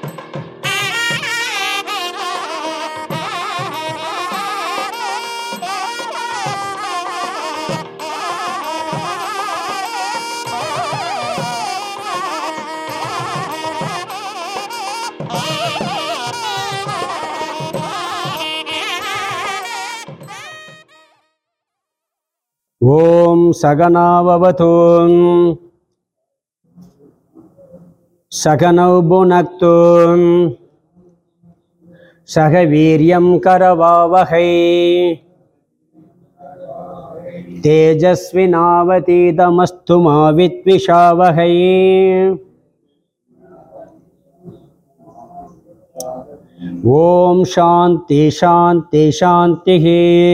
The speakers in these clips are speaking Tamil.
ॐ सगनाववतु सकनौ भुनक्तु सह वीर्यं करवावहै तेजस्विनावतीतमस्तु मा विद्विषावहै ॐ शान्ति शान्ति शान्तिः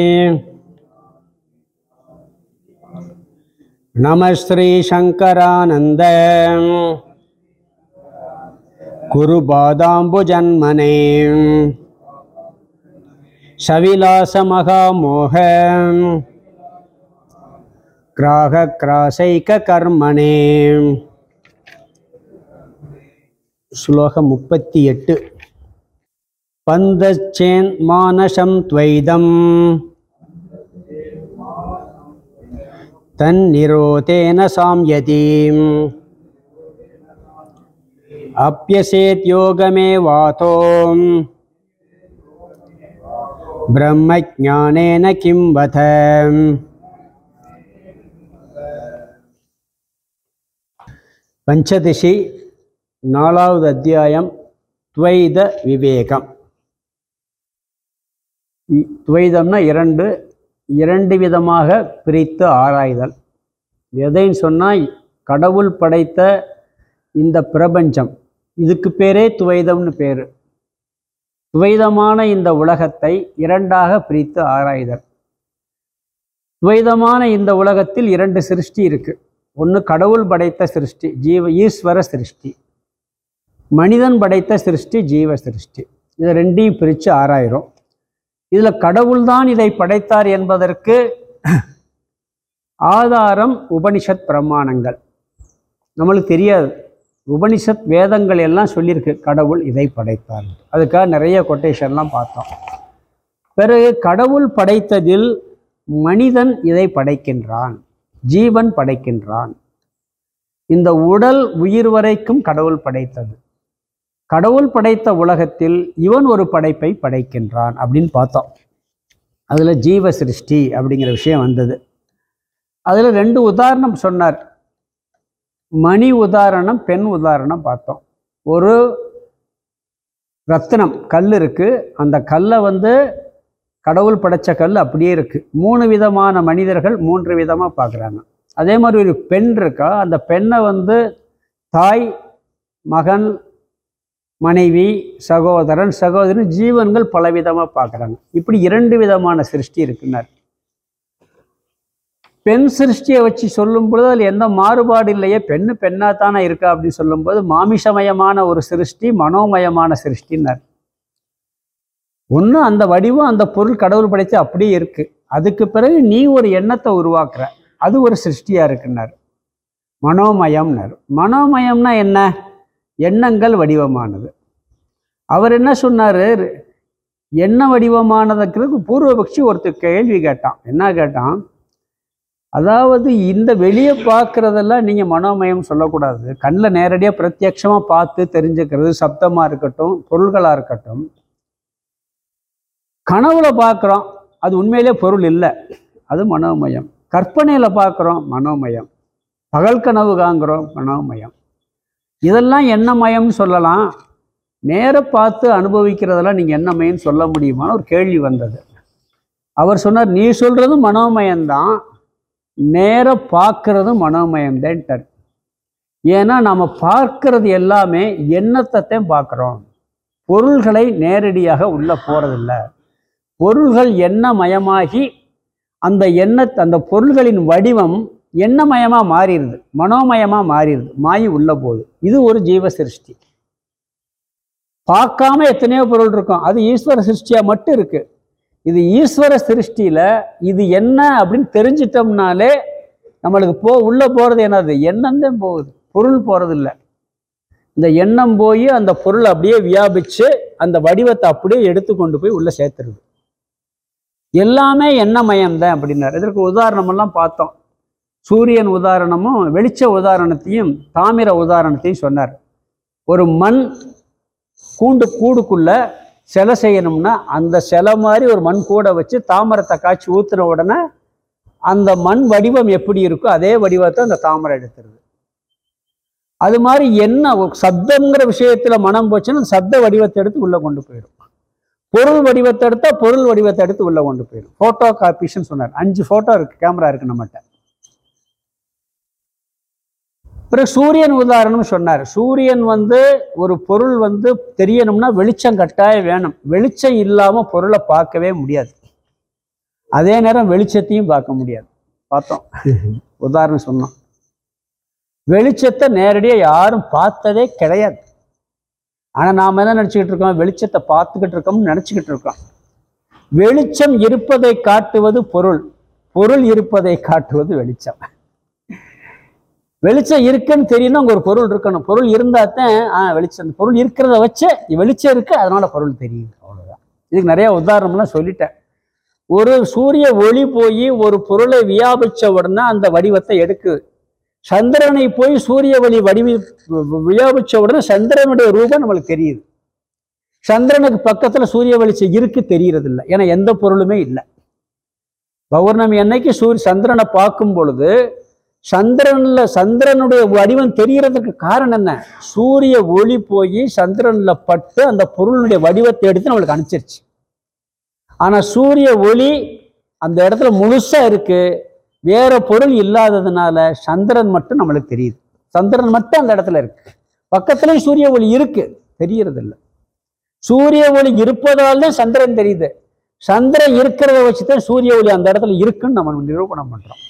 नमः श्रीशङ्करानन्द कुरुपादाम्बुजन्मने सविलासमहामोह ग्राहक्रासैककर्मणे श्लोकं मुपत्ति एट् पन्दश्चेन्मानसं त्वैदम् तन्निरोतेन साम्यतीम् अप्यसेद्योगमेवातो ब्रह्मज्ञानेन किं वथ பஞ்சதிஷி நாலாவது அத்தியாயம் துவைத விவேகம் இ- துவைதம்னா இரண்டு இரண்டு விதமாக பிரித்து ஆராய்தல் எதைன்னு சொன்னால் கடவுள் படைத்த இந்த பிரபஞ்சம் இதுக்கு பேரே துவைதம்னு பேர் துவைதமான இந்த உலகத்தை இரண்டாக பிரித்து ஆராய்தல் துவைதமான இந்த உலகத்தில் இரண்டு சிருஷ்டி இருக்கு ஒன்று கடவுள் படைத்த சிருஷ்டி ஜீவ ஈஸ்வர சிருஷ்டி மனிதன் படைத்த சிருஷ்டி ஜீவ சிருஷ்டி இதை ரெண்டையும் பிரித்து ஆராயிரும் இதில் கடவுள்தான் இதை படைத்தார் என்பதற்கு ஆதாரம் உபனிஷத் பிரமாணங்கள் நம்மளுக்கு தெரியாது உபனிஷத் வேதங்கள் எல்லாம் சொல்லியிருக்கு கடவுள் இதை படைத்தார் அதுக்காக நிறைய கொட்டேஷன்லாம் பார்த்தோம் பிறகு கடவுள் படைத்ததில் மனிதன் இதை படைக்கின்றான் ஜீவன் படைக்கின்றான் இந்த உடல் உயிர் வரைக்கும் கடவுள் படைத்தது கடவுள் படைத்த உலகத்தில் இவன் ஒரு படைப்பை படைக்கின்றான் அப்படின்னு பார்த்தோம் அதில் ஜீவ சிருஷ்டி அப்படிங்கிற விஷயம் வந்தது அதில் ரெண்டு உதாரணம் சொன்னார் மணி உதாரணம் பெண் உதாரணம் பார்த்தோம் ஒரு ரத்தினம் கல் இருக்கு அந்த கல்லை வந்து கடவுள் படைச்ச கல் அப்படியே இருக்கு மூணு விதமான மனிதர்கள் மூன்று விதமாக பார்க்குறாங்க அதே மாதிரி ஒரு பெண் இருக்கா அந்த பெண்ணை வந்து தாய் மகன் மனைவி சகோதரன் சகோதரன் ஜீவன்கள் பலவிதமாக பார்க்குறாங்க இப்படி இரண்டு விதமான சிருஷ்டி இருக்குன்னார் பெண் சிருஷ்டியை வச்சு சொல்லும் பொழுது அதில் எந்த மாறுபாடு இல்லையே பெண்ணு பெண்ணாக தானே இருக்கா அப்படின்னு சொல்லும்போது மாமிசமயமான ஒரு சிருஷ்டி மனோமயமான சிருஷ்டின்னார் ஒன்று அந்த வடிவம் அந்த பொருள் கடவுள் படைத்து அப்படியே இருக்கு அதுக்கு பிறகு நீ ஒரு எண்ணத்தை உருவாக்குற அது ஒரு சிருஷ்டியா இருக்குன்னார் மனோமயம்னார் மனோமயம்னா என்ன எண்ணங்கள் வடிவமானது அவர் என்ன சொன்னார் எண்ண வடிவமானதுக்கு பூர்வபக்ஷி ஒருத்தர் கேள்வி கேட்டான் என்ன கேட்டான் அதாவது இந்த வெளியே பார்க்குறதெல்லாம் நீங்கள் மனோமயம் சொல்லக்கூடாது கண்ணில் நேரடியாக பிரத்யட்சமாக பார்த்து தெரிஞ்சுக்கிறது சப்தமாக இருக்கட்டும் பொருள்களாக இருக்கட்டும் கனவுல பார்க்குறோம் அது உண்மையிலே பொருள் இல்லை அது மனோமயம் கற்பனையில் பார்க்குறோம் மனோமயம் பகல் கனவு காண்கிறோம் மனோமயம் இதெல்லாம் எண்ணமயம்னு சொல்லலாம் நேர பார்த்து அனுபவிக்கிறதெல்லாம் நீங்கள் எண்ணமயம்னு சொல்ல முடியுமான்னு ஒரு கேள்வி வந்தது அவர் சொன்னார் நீ சொல்கிறது மனோமயம்தான் நேர பார்க்கறதும் மனோமயம்தான்ட்டார் ஏன்னா நம்ம பார்க்கறது எல்லாமே எண்ணத்தைத்தான் பார்க்குறோம் பொருள்களை நேரடியாக உள்ள போறதில்ல பொருள்கள் எண்ணமயமாகி அந்த எண்ண அந்த பொருள்களின் வடிவம் எண்ணமயமா மாறிடுது மனோமயமா மாறிடுது மாயி உள்ள போகுது இது ஒரு ஜீவ சிருஷ்டி பார்க்காம எத்தனையோ பொருள் இருக்கும் அது ஈஸ்வர சிருஷ்டியா மட்டும் இருக்கு இது ஈஸ்வர சிருஷ்டியில இது என்ன அப்படின்னு தெரிஞ்சிட்டோம்னாலே நம்மளுக்கு போ உள்ள போறது என்னது எண்ணம் தான் போகுது பொருள் போறது இல்லை இந்த எண்ணம் போய் அந்த பொருள் அப்படியே வியாபிச்சு அந்த வடிவத்தை அப்படியே எடுத்து கொண்டு போய் உள்ள சேர்த்துருது எல்லாமே எண்ணமயம் தான் அப்படின்னாரு இதற்கு உதாரணமெல்லாம் பார்த்தோம் சூரியன் உதாரணமும் வெளிச்ச உதாரணத்தையும் தாமிர உதாரணத்தையும் சொன்னார் ஒரு மண் கூண்டு கூடுக்குள்ள சிலை செய்யணும்னா அந்த சிலை மாதிரி ஒரு மண் கூடை வச்சு தாமரத்தை காய்ச்சி ஊத்துன உடனே அந்த மண் வடிவம் எப்படி இருக்கோ அதே வடிவத்தை அந்த தாமரை எடுத்துருது அது மாதிரி என்ன ஒரு சப்தங்கிற விஷயத்துல மனம் போச்சுன்னா அந்த சப்த வடிவத்தை எடுத்து உள்ள கொண்டு போயிடும் பொருள் வடிவத்தை எடுத்தா பொருள் வடிவத்தை எடுத்து உள்ள கொண்டு போயிடும் போட்டோ காப்பீஸ்ன்னு சொன்னார் அஞ்சு போட்டோ இருக்கு கேமரா இருக்கு நம்மகிட்ட பிறகு சூரியன் உதாரணம் சொன்னார் சூரியன் வந்து ஒரு பொருள் வந்து தெரியணும்னா வெளிச்சம் கட்டாயம் வேணும் வெளிச்சம் இல்லாம பொருளை பார்க்கவே முடியாது அதே நேரம் வெளிச்சத்தையும் பார்க்க முடியாது பார்த்தோம் உதாரணம் சொன்னோம் வெளிச்சத்தை நேரடியாக யாரும் பார்த்ததே கிடையாது ஆனா நாம என்ன நினச்சிக்கிட்டு இருக்கோம் வெளிச்சத்தை பார்த்துக்கிட்டு இருக்கோம்னு நினச்சிக்கிட்டு இருக்கோம் வெளிச்சம் இருப்பதை காட்டுவது பொருள் பொருள் இருப்பதை காட்டுவது வெளிச்சம் வெளிச்சம் இருக்குன்னு தெரியணும் அங்க ஒரு பொருள் இருக்கணும் பொருள் இருந்தா தான் ஆ வெளிச்சம் அந்த பொருள் இருக்கிறத வச்சு வெளிச்சம் இருக்கு அதனால பொருள் தெரியுது அவ்வளவுதான் இதுக்கு நிறைய உதாரணம்லாம் சொல்லிட்டேன் ஒரு சூரிய ஒளி போய் ஒரு பொருளை வியாபிச்ச உடனே அந்த வடிவத்தை எடுக்குது சந்திரனை போய் சூரிய ஒளி வடிவி வியாபிச்ச உடனே சந்திரனுடைய ரூபம் நம்மளுக்கு தெரியுது சந்திரனுக்கு பக்கத்துல சூரிய வெளிச்சம் இருக்கு தெரியறது இல்லை ஏன்னா எந்த பொருளுமே இல்லை பௌர்ணமி அன்னைக்கு சூரிய சந்திரனை பார்க்கும் பொழுது சந்திரன்ல சந்திரனுடைய வடிவம் தெரியறதுக்கு காரணம் என்ன சூரிய ஒளி போய் சந்திரன்ல பட்டு அந்த பொருளுடைய வடிவத்தை எடுத்து நம்மளுக்கு அனுப்பிச்சிருச்சு ஆனா சூரிய ஒளி அந்த இடத்துல முழுசா இருக்கு வேற பொருள் இல்லாததுனால சந்திரன் மட்டும் நம்மளுக்கு தெரியுது சந்திரன் மட்டும் அந்த இடத்துல இருக்கு பக்கத்துலயும் சூரிய ஒளி இருக்கு தெரியறது இல்லை சூரிய ஒளி இருப்பதால் தான் சந்திரன் தெரியுது சந்திரன் இருக்கிறத வச்சுதான் சூரிய ஒளி அந்த இடத்துல இருக்குன்னு நம்ம நிரூபணம் பண்றோம்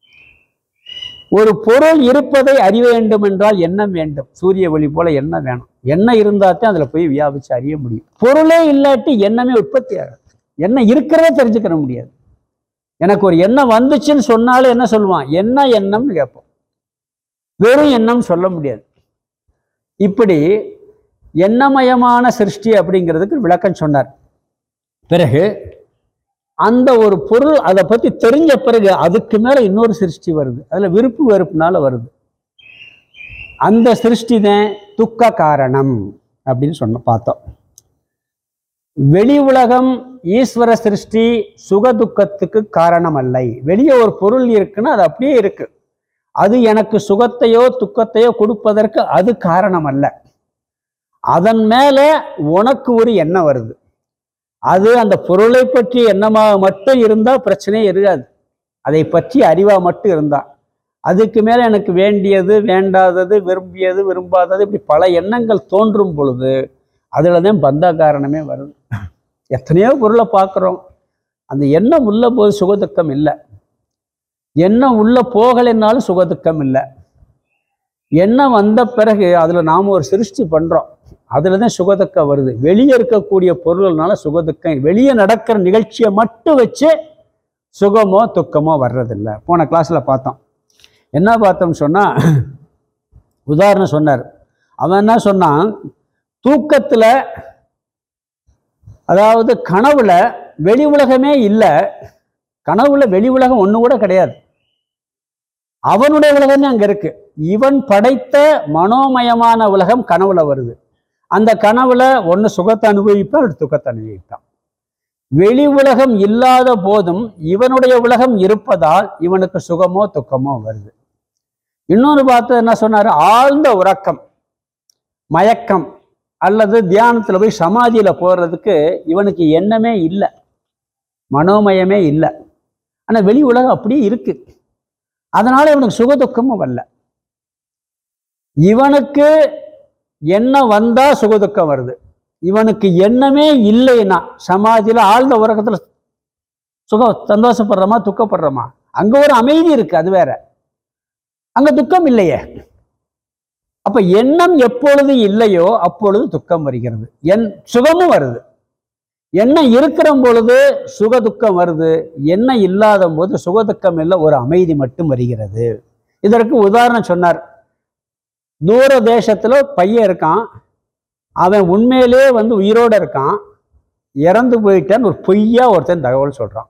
ஒரு பொருள் இருப்பதை அறிய வேண்டும் என்றால் எண்ணம் வேண்டும் சூரிய ஒளி போல எண்ணம் வேணும் எண்ணம் இருந்தா தான் அதுல போய் வியாபிச்சு அறிய முடியும் பொருளே இல்லாட்டி எண்ணமே உற்பத்தி ஆகாது எண்ணம் இருக்கிறதே தெரிஞ்சுக்கிற முடியாது எனக்கு ஒரு எண்ணம் வந்துச்சுன்னு சொன்னாலும் என்ன சொல்லுவான் என்ன எண்ணம்னு கேட்போம் வெறும் எண்ணம் சொல்ல முடியாது இப்படி எண்ணமயமான சிருஷ்டி அப்படிங்கிறதுக்கு விளக்கம் சொன்னார் பிறகு அந்த ஒரு பொருள் அதை பத்தி தெரிஞ்ச பிறகு அதுக்கு மேல இன்னொரு சிருஷ்டி வருது அதுல விருப்பு வெறுப்புனால வருது அந்த சிருஷ்டி தான் துக்க காரணம் அப்படின்னு சொன்ன பார்த்தோம் வெளி உலகம் ஈஸ்வர சிருஷ்டி சுக துக்கத்துக்கு காரணம் அல்ல வெளியே ஒரு பொருள் இருக்குன்னா அது அப்படியே இருக்கு அது எனக்கு சுகத்தையோ துக்கத்தையோ கொடுப்பதற்கு அது காரணம் அல்ல அதன் மேல உனக்கு ஒரு எண்ணம் வருது அது அந்த பொருளை பற்றி எண்ணமாக மட்டும் இருந்தா பிரச்சனையே இருக்காது அதை பற்றி அறிவா மட்டும் இருந்தா அதுக்கு மேல எனக்கு வேண்டியது வேண்டாதது விரும்பியது விரும்பாதது இப்படி பல எண்ணங்கள் தோன்றும் பொழுது அதுல தான் பந்த காரணமே வருது எத்தனையோ பொருளை பார்க்குறோம் அந்த எண்ணம் உள்ள போது சுகதுக்கம் இல்லை எண்ணம் உள்ள போகலைன்னாலும் சுகதுக்கம் இல்லை எண்ணம் வந்த பிறகு அதுல நாம ஒரு சிருஷ்டி பண்றோம் அதுல தான் சுகதுக்கம் வருது வெளியே இருக்கக்கூடிய பொருள்னால சுகதுக்கம் வெளியே நடக்கிற நிகழ்ச்சியை மட்டும் வச்சு சுகமோ துக்கமோ வர்றதில்லை போன கிளாஸ்ல பார்த்தோம் என்ன பார்த்தோம்னு சொன்னா உதாரணம் சொன்னார் அவன் என்ன சொன்னான் தூக்கத்துல அதாவது கனவுல வெளி உலகமே இல்லை கனவுல வெளி உலகம் ஒண்ணு கூட கிடையாது அவனுடைய உலகமே அங்க இருக்கு இவன் படைத்த மனோமயமான உலகம் கனவுல வருது அந்த கனவுல ஒண்ணு சுகத்தை அனுபவிப்பான் அல்லது துக்கத்தை அனுபவிப்பான் வெளி உலகம் இல்லாத போதும் இவனுடைய உலகம் இருப்பதால் இவனுக்கு சுகமோ துக்கமோ வருது இன்னொன்று பார்த்து என்ன சொன்னாரு ஆழ்ந்த உறக்கம் மயக்கம் அல்லது தியானத்துல போய் சமாதியில போறதுக்கு இவனுக்கு எண்ணமே இல்லை மனோமயமே இல்லை ஆனா வெளி உலகம் அப்படியே இருக்கு அதனால இவனுக்கு சுகதுக்கமும் வரல இவனுக்கு எண்ணம் வந்தா சுகதுக்கம் வருது இவனுக்கு எண்ணமே இல்லைன்னா சமாதியில ஆழ்ந்த உறக்கத்துல சுகம் சந்தோஷப்படுறோமா துக்கப்படுறோமா அங்க ஒரு அமைதி இருக்கு அது வேற அங்க துக்கம் இல்லையே அப்ப எண்ணம் எப்பொழுது இல்லையோ அப்பொழுது துக்கம் வருகிறது என் சுகமும் வருது எண்ணம் இருக்கிற பொழுது சுக துக்கம் வருது எண்ணம் இல்லாத போது சுக துக்கம் இல்லை ஒரு அமைதி மட்டும் வருகிறது இதற்கு உதாரணம் சொன்னார் தூர தேசத்துல பையன் இருக்கான் அவன் உண்மையிலேயே வந்து உயிரோட இருக்கான் இறந்து போயிட்டான்னு ஒரு பொய்யா ஒருத்தன் தகவல் சொல்றான்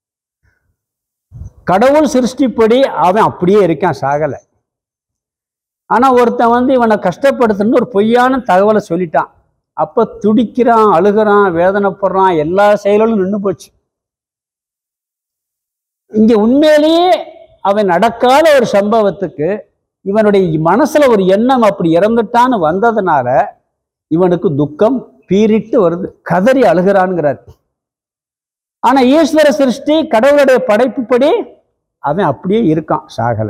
கடவுள் சிருஷ்டிப்படி அவன் அப்படியே இருக்கான் சாகலை ஆனா ஒருத்தன் வந்து இவனை கஷ்டப்படுத்தணும்னு ஒரு பொய்யான தகவலை சொல்லிட்டான் அப்ப துடிக்கிறான் அழுகிறான் வேதனைப்படுறான் எல்லா செயலும் நின்று போச்சு இங்க உண்மையிலேயே அவன் நடக்காத ஒரு சம்பவத்துக்கு இவனுடைய மனசுல ஒரு எண்ணம் அப்படி இறந்துட்டான்னு வந்ததுனால இவனுக்கு துக்கம் பீறிட்டு வருது கதறி அழுகிறான்ங்கிறார் ஆனா ஈஸ்வர சிருஷ்டி கடவுளுடைய படைப்புப்படி அவன் அப்படியே இருக்கான் சாகல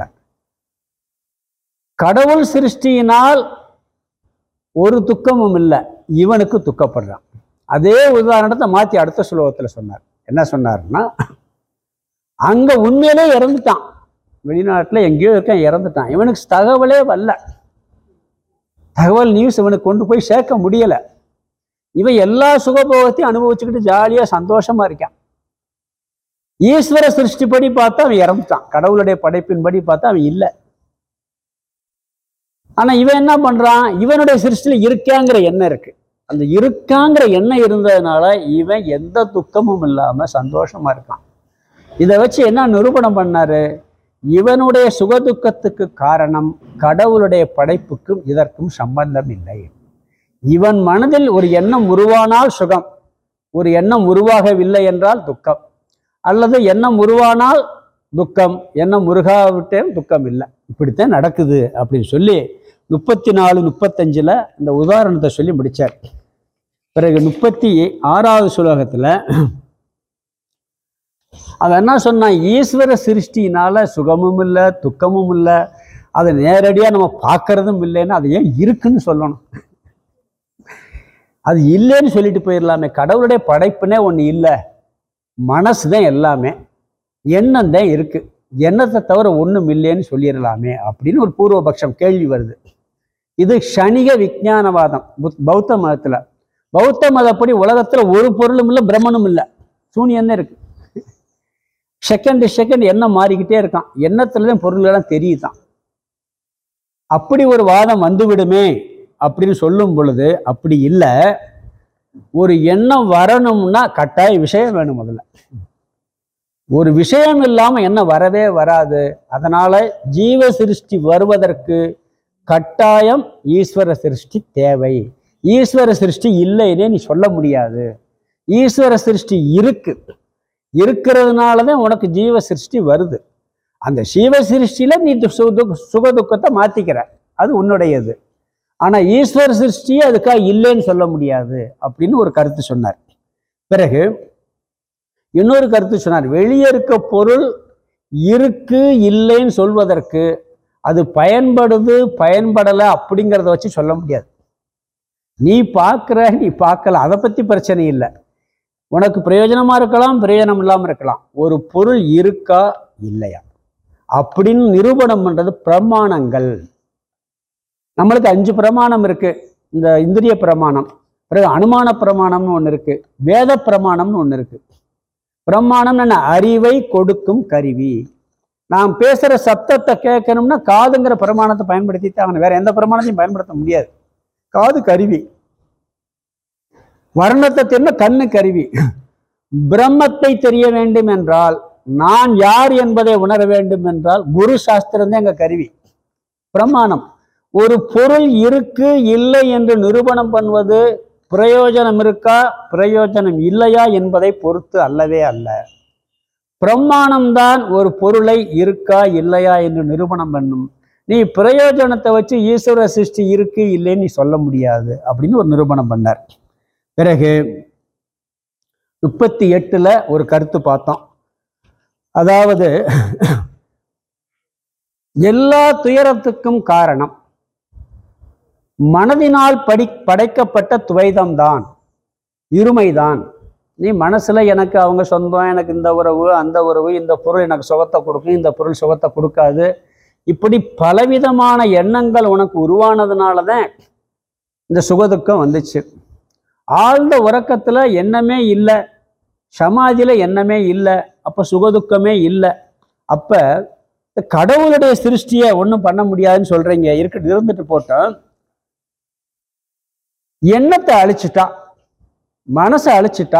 கடவுள் சிருஷ்டியினால் ஒரு துக்கமும் இல்லை இவனுக்கு துக்கப்படுறான் அதே உதாரணத்தை மாத்தி அடுத்த சுலோகத்துல சொன்னார் என்ன சொன்னார்னா அங்க உண்மையிலே இறந்துட்டான் வெளிநாட்டுல எங்கேயோ இருக்கான் இறந்துட்டான் இவனுக்கு தகவலே வரல தகவல் நியூஸ் இவனுக்கு கொண்டு போய் சேர்க்க முடியல இவன் எல்லா சுகபோகத்தையும் அனுபவிச்சுக்கிட்டு ஜாலியா சந்தோஷமா இருக்கான் ஈஸ்வர சிருஷ்டிப்படி பார்த்தா அவன் இறந்துட்டான் கடவுளுடைய படைப்பின்படி பார்த்தா அவன் இல்லை ஆனா இவன் என்ன பண்றான் இவனுடைய சிருஷ்டில இருக்காங்கிற எண்ணம் இருக்கு அந்த இருக்காங்கிற எண்ணம் இருந்ததுனால இவன் எந்த துக்கமும் இல்லாம சந்தோஷமா இருக்கான் இதை வச்சு என்ன நிரூபணம் பண்ணாரு இவனுடைய சுகதுக்கத்துக்கு காரணம் கடவுளுடைய படைப்புக்கும் இதற்கும் சம்பந்தம் இல்லை இவன் மனதில் ஒரு எண்ணம் உருவானால் சுகம் ஒரு எண்ணம் உருவாகவில்லை என்றால் துக்கம் அல்லது எண்ணம் உருவானால் துக்கம் எண்ணம் உருகாவிட்டே துக்கம் இல்லை இப்படித்தான் நடக்குது அப்படின்னு சொல்லி முப்பத்தி நாலு முப்பத்தஞ்சில் இந்த உதாரணத்தை சொல்லி முடிச்சார் பிறகு முப்பத்தி ஆறாவது சுலோகத்தில் அவன் என்ன சொன்னான் ஈஸ்வர சிருஷ்டியினால சுகமும் இல்லை துக்கமும் இல்லை அதை நேரடியாக நம்ம பார்க்கறதும் இல்லைன்னு அது ஏன் இருக்குன்னு சொல்லணும் அது இல்லைன்னு சொல்லிட்டு போயிடலாமே கடவுளுடைய படைப்புனே ஒன்று இல்லை மனசு தான் எல்லாமே எண்ணம் தான் இருக்கு எண்ணத்தை தவிர ஒன்றும் இல்லைன்னு சொல்லிடலாமே அப்படின்னு ஒரு பூர்வபக்ஷம் கேள்வி வருது இது க்ஷணிக விஞ்ஞானவாதம் புத்- பௌத்த மதத்தில் பௌத்த மதப்படி உலகத்தில் ஒரு பொருளும் இல்லை பிரம்மனும் இல்லை சூனியம் தான் இருக்கு செகண்ட் செகண்ட் எண்ணம் மாறிக்கிட்டே இருக்கான் எண்ணத்துல தான் பொருள் எல்லாம் தெரியுதான் அப்படி ஒரு வாதம் வந்துவிடுமே அப்படின்னு சொல்லும் பொழுது அப்படி இல்லை ஒரு எண்ணம் வரணும்னா கட்டாய விஷயம் வேணும் முதல்ல ஒரு விஷயம் இல்லாம எண்ணம் வரவே வராது அதனால ஜீவ சிருஷ்டி வருவதற்கு கட்டாயம் ஈஸ்வர சிருஷ்டி தேவை ஈஸ்வர சிருஷ்டி இல்லைன்னே நீ சொல்ல முடியாது ஈஸ்வர சிருஷ்டி இருக்கு இருக்கிறதுனால தான் உனக்கு ஜீவ சிருஷ்டி வருது அந்த ஜீவ சிருஷ்டியில நீ து- சுக சுக துக்கத்தை மாத்திக்கிற அது உன்னுடையது ஆனா ஈஸ்வர சிருஷ்டியே அதுக்காக இல்லைன்னு சொல்ல முடியாது அப்படின்னு ஒரு கருத்து சொன்னார் பிறகு இன்னொரு கருத்து சொன்னார் வெளியே இருக்க பொருள் இருக்கு இல்லைன்னு சொல்வதற்கு அது பயன்படுது பயன்படலை அப்படிங்கிறத வச்சு சொல்ல முடியாது நீ பார்க்குற நீ பார்க்கல அதை பற்றி பிரச்சனை இல்லை உனக்கு பிரயோஜனமா இருக்கலாம் பிரயோஜனம் இல்லாமல் இருக்கலாம் ஒரு பொருள் இருக்கா இல்லையா அப்படின்னு நிரூபணம் பண்றது பிரமாணங்கள் நம்மளுக்கு அஞ்சு பிரமாணம் இருக்கு இந்த இந்திரிய பிரமாணம் பிறகு அனுமான பிரமாணம்னு ஒன்று இருக்கு வேத பிரமாணம்னு ஒன்று இருக்கு பிரமாணம் என்ன அறிவை கொடுக்கும் கருவி நாம் பேசுற சத்தத்தை கேட்கணும்னா காதுங்கிற பிரமாணத்தை பயன்படுத்தி தான் வேற எந்த பிரமாணத்தையும் பயன்படுத்த முடியாது காது கருவி வர்ணத்தை தெரிந்த கண்ணு கருவி பிரம்மத்தை தெரிய வேண்டும் என்றால் நான் யார் என்பதை உணர வேண்டும் என்றால் குரு சாஸ்திரம் தான் எங்க கருவி பிரமாணம் ஒரு பொருள் இருக்கு இல்லை என்று நிரூபணம் பண்ணுவது பிரயோஜனம் இருக்கா பிரயோஜனம் இல்லையா என்பதை பொறுத்து அல்லவே அல்ல பிரமாணம்தான் ஒரு பொருளை இருக்கா இல்லையா என்று நிரூபணம் பண்ணும் நீ பிரயோஜனத்தை வச்சு ஈஸ்வர சிருஷ்டி இருக்கு இல்லைன்னு நீ சொல்ல முடியாது அப்படின்னு ஒரு நிரூபணம் பண்ணார் பிறகு முப்பத்தி எட்டுல ஒரு கருத்து பார்த்தோம் அதாவது எல்லா துயரத்துக்கும் காரணம் மனதினால் படி படைக்கப்பட்ட துவைதம்தான் இருமைதான் நீ மனசுல எனக்கு அவங்க சொந்தம் எனக்கு இந்த உறவு அந்த உறவு இந்த பொருள் எனக்கு சுகத்தை கொடுக்கும் இந்த பொருள் சுகத்தை கொடுக்காது இப்படி பலவிதமான எண்ணங்கள் உனக்கு உருவானதுனால தான் இந்த சுகதுக்கம் வந்துச்சு ஆழ்ந்த உறக்கத்துல எண்ணமே இல்லை சமாதியில எண்ணமே இல்லை அப்ப சுகதுக்கமே இல்லை அப்ப இந்த கடவுளுடைய சிருஷ்டியை ஒன்றும் பண்ண முடியாதுன்னு சொல்றீங்க இருக்கட்டு இருந்துட்டு போட்டோம் எண்ணத்தை அழிச்சிட்டா மனசை அழிச்சிட்டா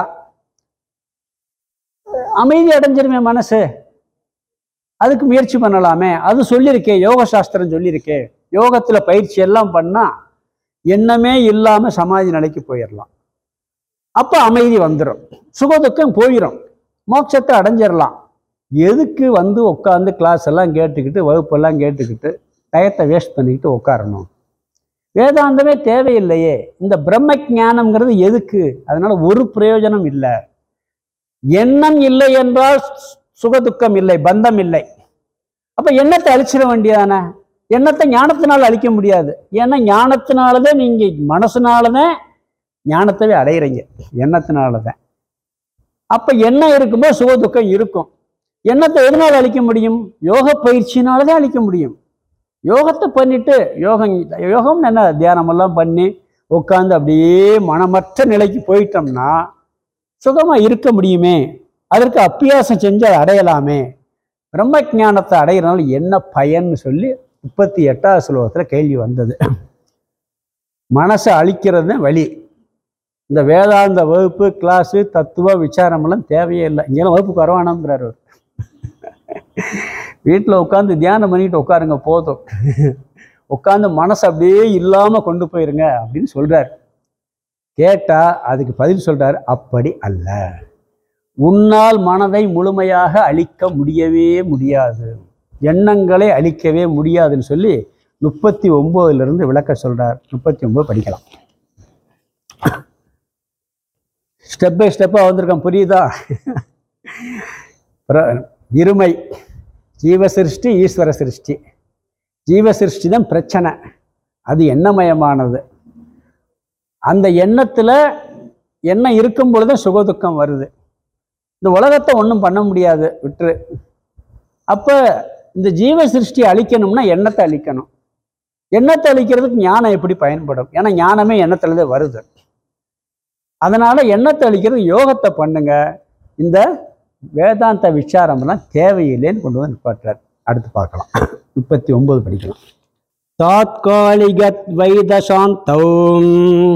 அமைதி அடைஞ்சிருமே மனசு அதுக்கு முயற்சி பண்ணலாமே அது சொல்லியிருக்கே யோக சாஸ்திரம் சொல்லியிருக்கே யோகத்துல பயிற்சி எல்லாம் பண்ணா எண்ணமே இல்லாம சமாதி நிலைக்கு போயிடலாம் அப்ப அமைதி வந்துடும் சுகதுக்கம் போயிடும் மோட்சத்தை அடைஞ்சிடலாம் எதுக்கு வந்து உட்காந்து கிளாஸ் எல்லாம் கேட்டுக்கிட்டு வகுப்பெல்லாம் கேட்டுக்கிட்டு டயத்தை வேஸ்ட் பண்ணிக்கிட்டு உட்காரணும் வேதாந்தமே தேவையில்லையே இந்த பிரம்ம ஞானம்ங்கிறது எதுக்கு அதனால ஒரு பிரயோஜனம் இல்லை எண்ணம் இல்லை என்றால் சுகதுக்கம் இல்லை பந்தம் இல்லை அப்ப எண்ணத்தை அழிச்சிட வேண்டியதானே எண்ணத்தை ஞானத்தினால் அழிக்க முடியாது ஏன்னா ஞானத்தினாலதான் நீங்க மனசுனாலதான் ஞானத்தவே அடையிறீங்க எண்ணத்தினாலதான் அப்ப எண்ணம் இருக்கும்போது சுகதுக்கம் இருக்கும் எண்ணத்தை எதனால் அழிக்க முடியும் யோக பயிற்சியினாலதான் அழிக்க முடியும் யோகத்தை பண்ணிட்டு யோகம் யோகம் என்ன தியானமெல்லாம் பண்ணி உட்காந்து அப்படியே மனமற்ற நிலைக்கு போயிட்டோம்னா சுகமா இருக்க முடியுமே அதற்கு அப்பியாசம் செஞ்சு அதை அடையலாமே பிரம்ம ஞானத்தை அடைகிறனால என்ன பயன்னு சொல்லி முப்பத்தி எட்டாவது ஸ்லோகத்தில் கேள்வி வந்தது மனசை அழிக்கிறது தான் வழி இந்த வேதாந்த வகுப்பு கிளாஸு தத்துவ விசாரமெல்லாம் தேவையே இல்லை இங்கெல்லாம் வகுப்புக்கு வரவானாங்கிறார் அவர் வீட்டில் உட்காந்து தியானம் பண்ணிட்டு உட்காருங்க போதும் உட்காந்து மனசு அப்படியே இல்லாமல் கொண்டு போயிருங்க அப்படின்னு சொல்றார் கேட்டா அதுக்கு பதில் சொல்றார் அப்படி அல்ல உன்னால் மனதை முழுமையாக அழிக்க முடியவே முடியாது எண்ணங்களை அழிக்கவே முடியாதுன்னு சொல்லி முப்பத்தி ஒன்பதுல இருந்து விளக்க சொல்றார் முப்பத்தி ஒன்பது படிக்கலாம் ஸ்டெப் பை ஸ்டெப்பாக வந்திருக்கோம் புரியுதா பிர- இருமை ஜீவ சிருஷ்டி ஈஸ்வர சிருஷ்டி ஜீவ சிருஷ்டி தான் பிரச்சனை அது எண்ணமயமானது அந்த எண்ணத்துல எண்ணம் இருக்கும் பொழுது சுகதுக்கம் வருது இந்த உலகத்தை ஒன்றும் பண்ண முடியாது விட்டுரு அப்ப இந்த ஜீவ சிருஷ்டி அழிக்கணும்னா எண்ணத்தை அழிக்கணும் எண்ணத்தை அழிக்கிறதுக்கு ஞானம் எப்படி பயன்படும் ஏன்னா ஞானமே எண்ணத்துல தான் வருது அதனால எண்ணத்தை அழிக்கிறது யோகத்தை பண்ணுங்க இந்த வேதாந்த விசாரம்லாம் தேவையில்லைன்னு கொண்டு வந்து நிப்பாட்டுறார் அடுத்து பார்க்கலாம் முப்பத்தி ஒன்பது படிக்கலாம் தாத்காலிகத் வைதசாந்தௌம்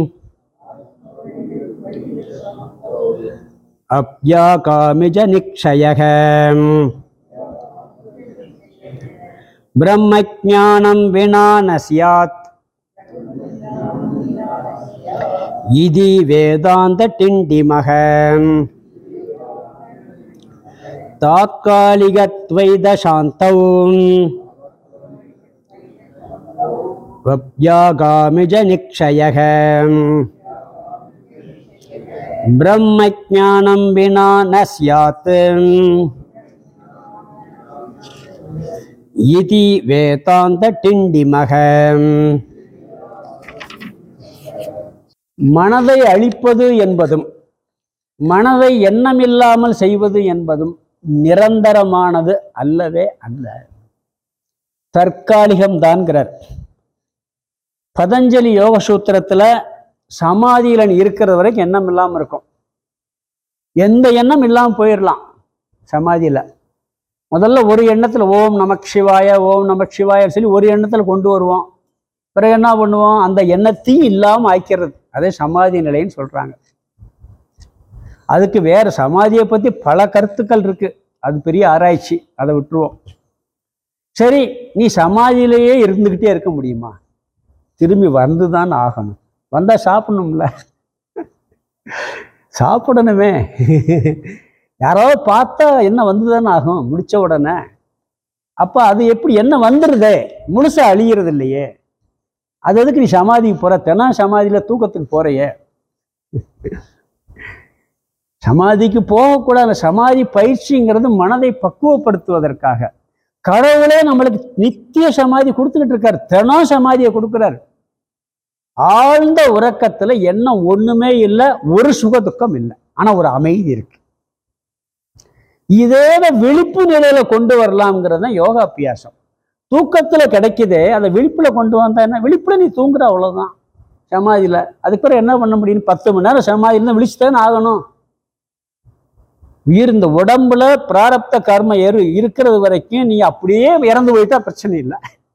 அப்யாகாமிஜ நிக்ஷயக பிரம்மஜானம் வினா ந ஸ்யாத் இதி வேதாந்த டிண்டிமகம் तात्कालिकत्वैदशान्तौ वप्यागामिजनिक्षयः ब्रह्मज्ञानं विना न स्यात् इति வேதாந்தடிண்டிமக மனதை அழிப்பது என்பதும் மனதை எண்ணமில்லாமல் செய்வது என்பதும் நிரந்தரமானது அல்லவே அல்ல தற்காலிகம்தான்கிறார் பதஞ்சலி யோக சூத்திரத்துல சமாதியில நீ இருக்கிற வரைக்கும் எண்ணம் இல்லாமல் இருக்கும் எந்த எண்ணம் இல்லாமல் போயிடலாம் சமாதியில முதல்ல ஒரு எண்ணத்துல ஓம் நமக் சிவாய ஓம் நமக் சிவாய சொல்லி ஒரு எண்ணத்துல கொண்டு வருவோம் பிறகு என்ன பண்ணுவோம் அந்த எண்ணத்தையும் இல்லாமல் ஆக்கிறது அதே சமாதி நிலைன்னு சொல்றாங்க அதுக்கு வேற சமாதியை பத்தி பல கருத்துக்கள் இருக்கு அது பெரிய ஆராய்ச்சி அதை விட்டுருவோம் சரி நீ சமாதியிலேயே இருந்துக்கிட்டே இருக்க முடியுமா திரும்பி வந்து தான் ஆகணும் வந்தா சாப்பிடணும்ல சாப்பிடணுமே யாராவது பார்த்தா என்ன வந்து தானே ஆகும் முடிச்ச உடனே அப்ப அது எப்படி என்ன வந்துடுதே முழுசா அழியறது இல்லையே அது எதுக்கு நீ சமாதிக்கு போற தெனா சமாதியில தூக்கத்துக்கு போறையே சமாதிக்கு போகக்கூடாது சமாதி பயிற்சிங்கிறது மனதை பக்குவப்படுத்துவதற்காக கடவுளே நம்மளுக்கு நித்திய சமாதி கொடுத்துக்கிட்டு இருக்காரு தினம் சமாதியை கொடுக்கிறார் ஆழ்ந்த உறக்கத்துல எண்ணம் ஒண்ணுமே இல்லை ஒரு சுக துக்கம் இல்லை ஆனா ஒரு அமைதி இருக்கு இதே விழிப்பு நிலையில கொண்டு வரலாம்ங்கிறது தான் யோகாபியாசம் தூக்கத்துல கிடைக்குதே அதை விழிப்புல கொண்டு வந்தா என்ன விழிப்புல நீ தூங்குற அவ்வளவுதான் சமாதியில அதுக்கு பிறகு என்ன பண்ண முடியும் பத்து மணி நேரம் சமாதியில விழிச்சுதானே ஆகணும் உயிர் இந்த உடம்புல பிராரப்த கர்ம எரு இருக்கிறது வரைக்கும் நீ அப்படியே இறந்து போயிட்டா பிரச்சனை இல்லை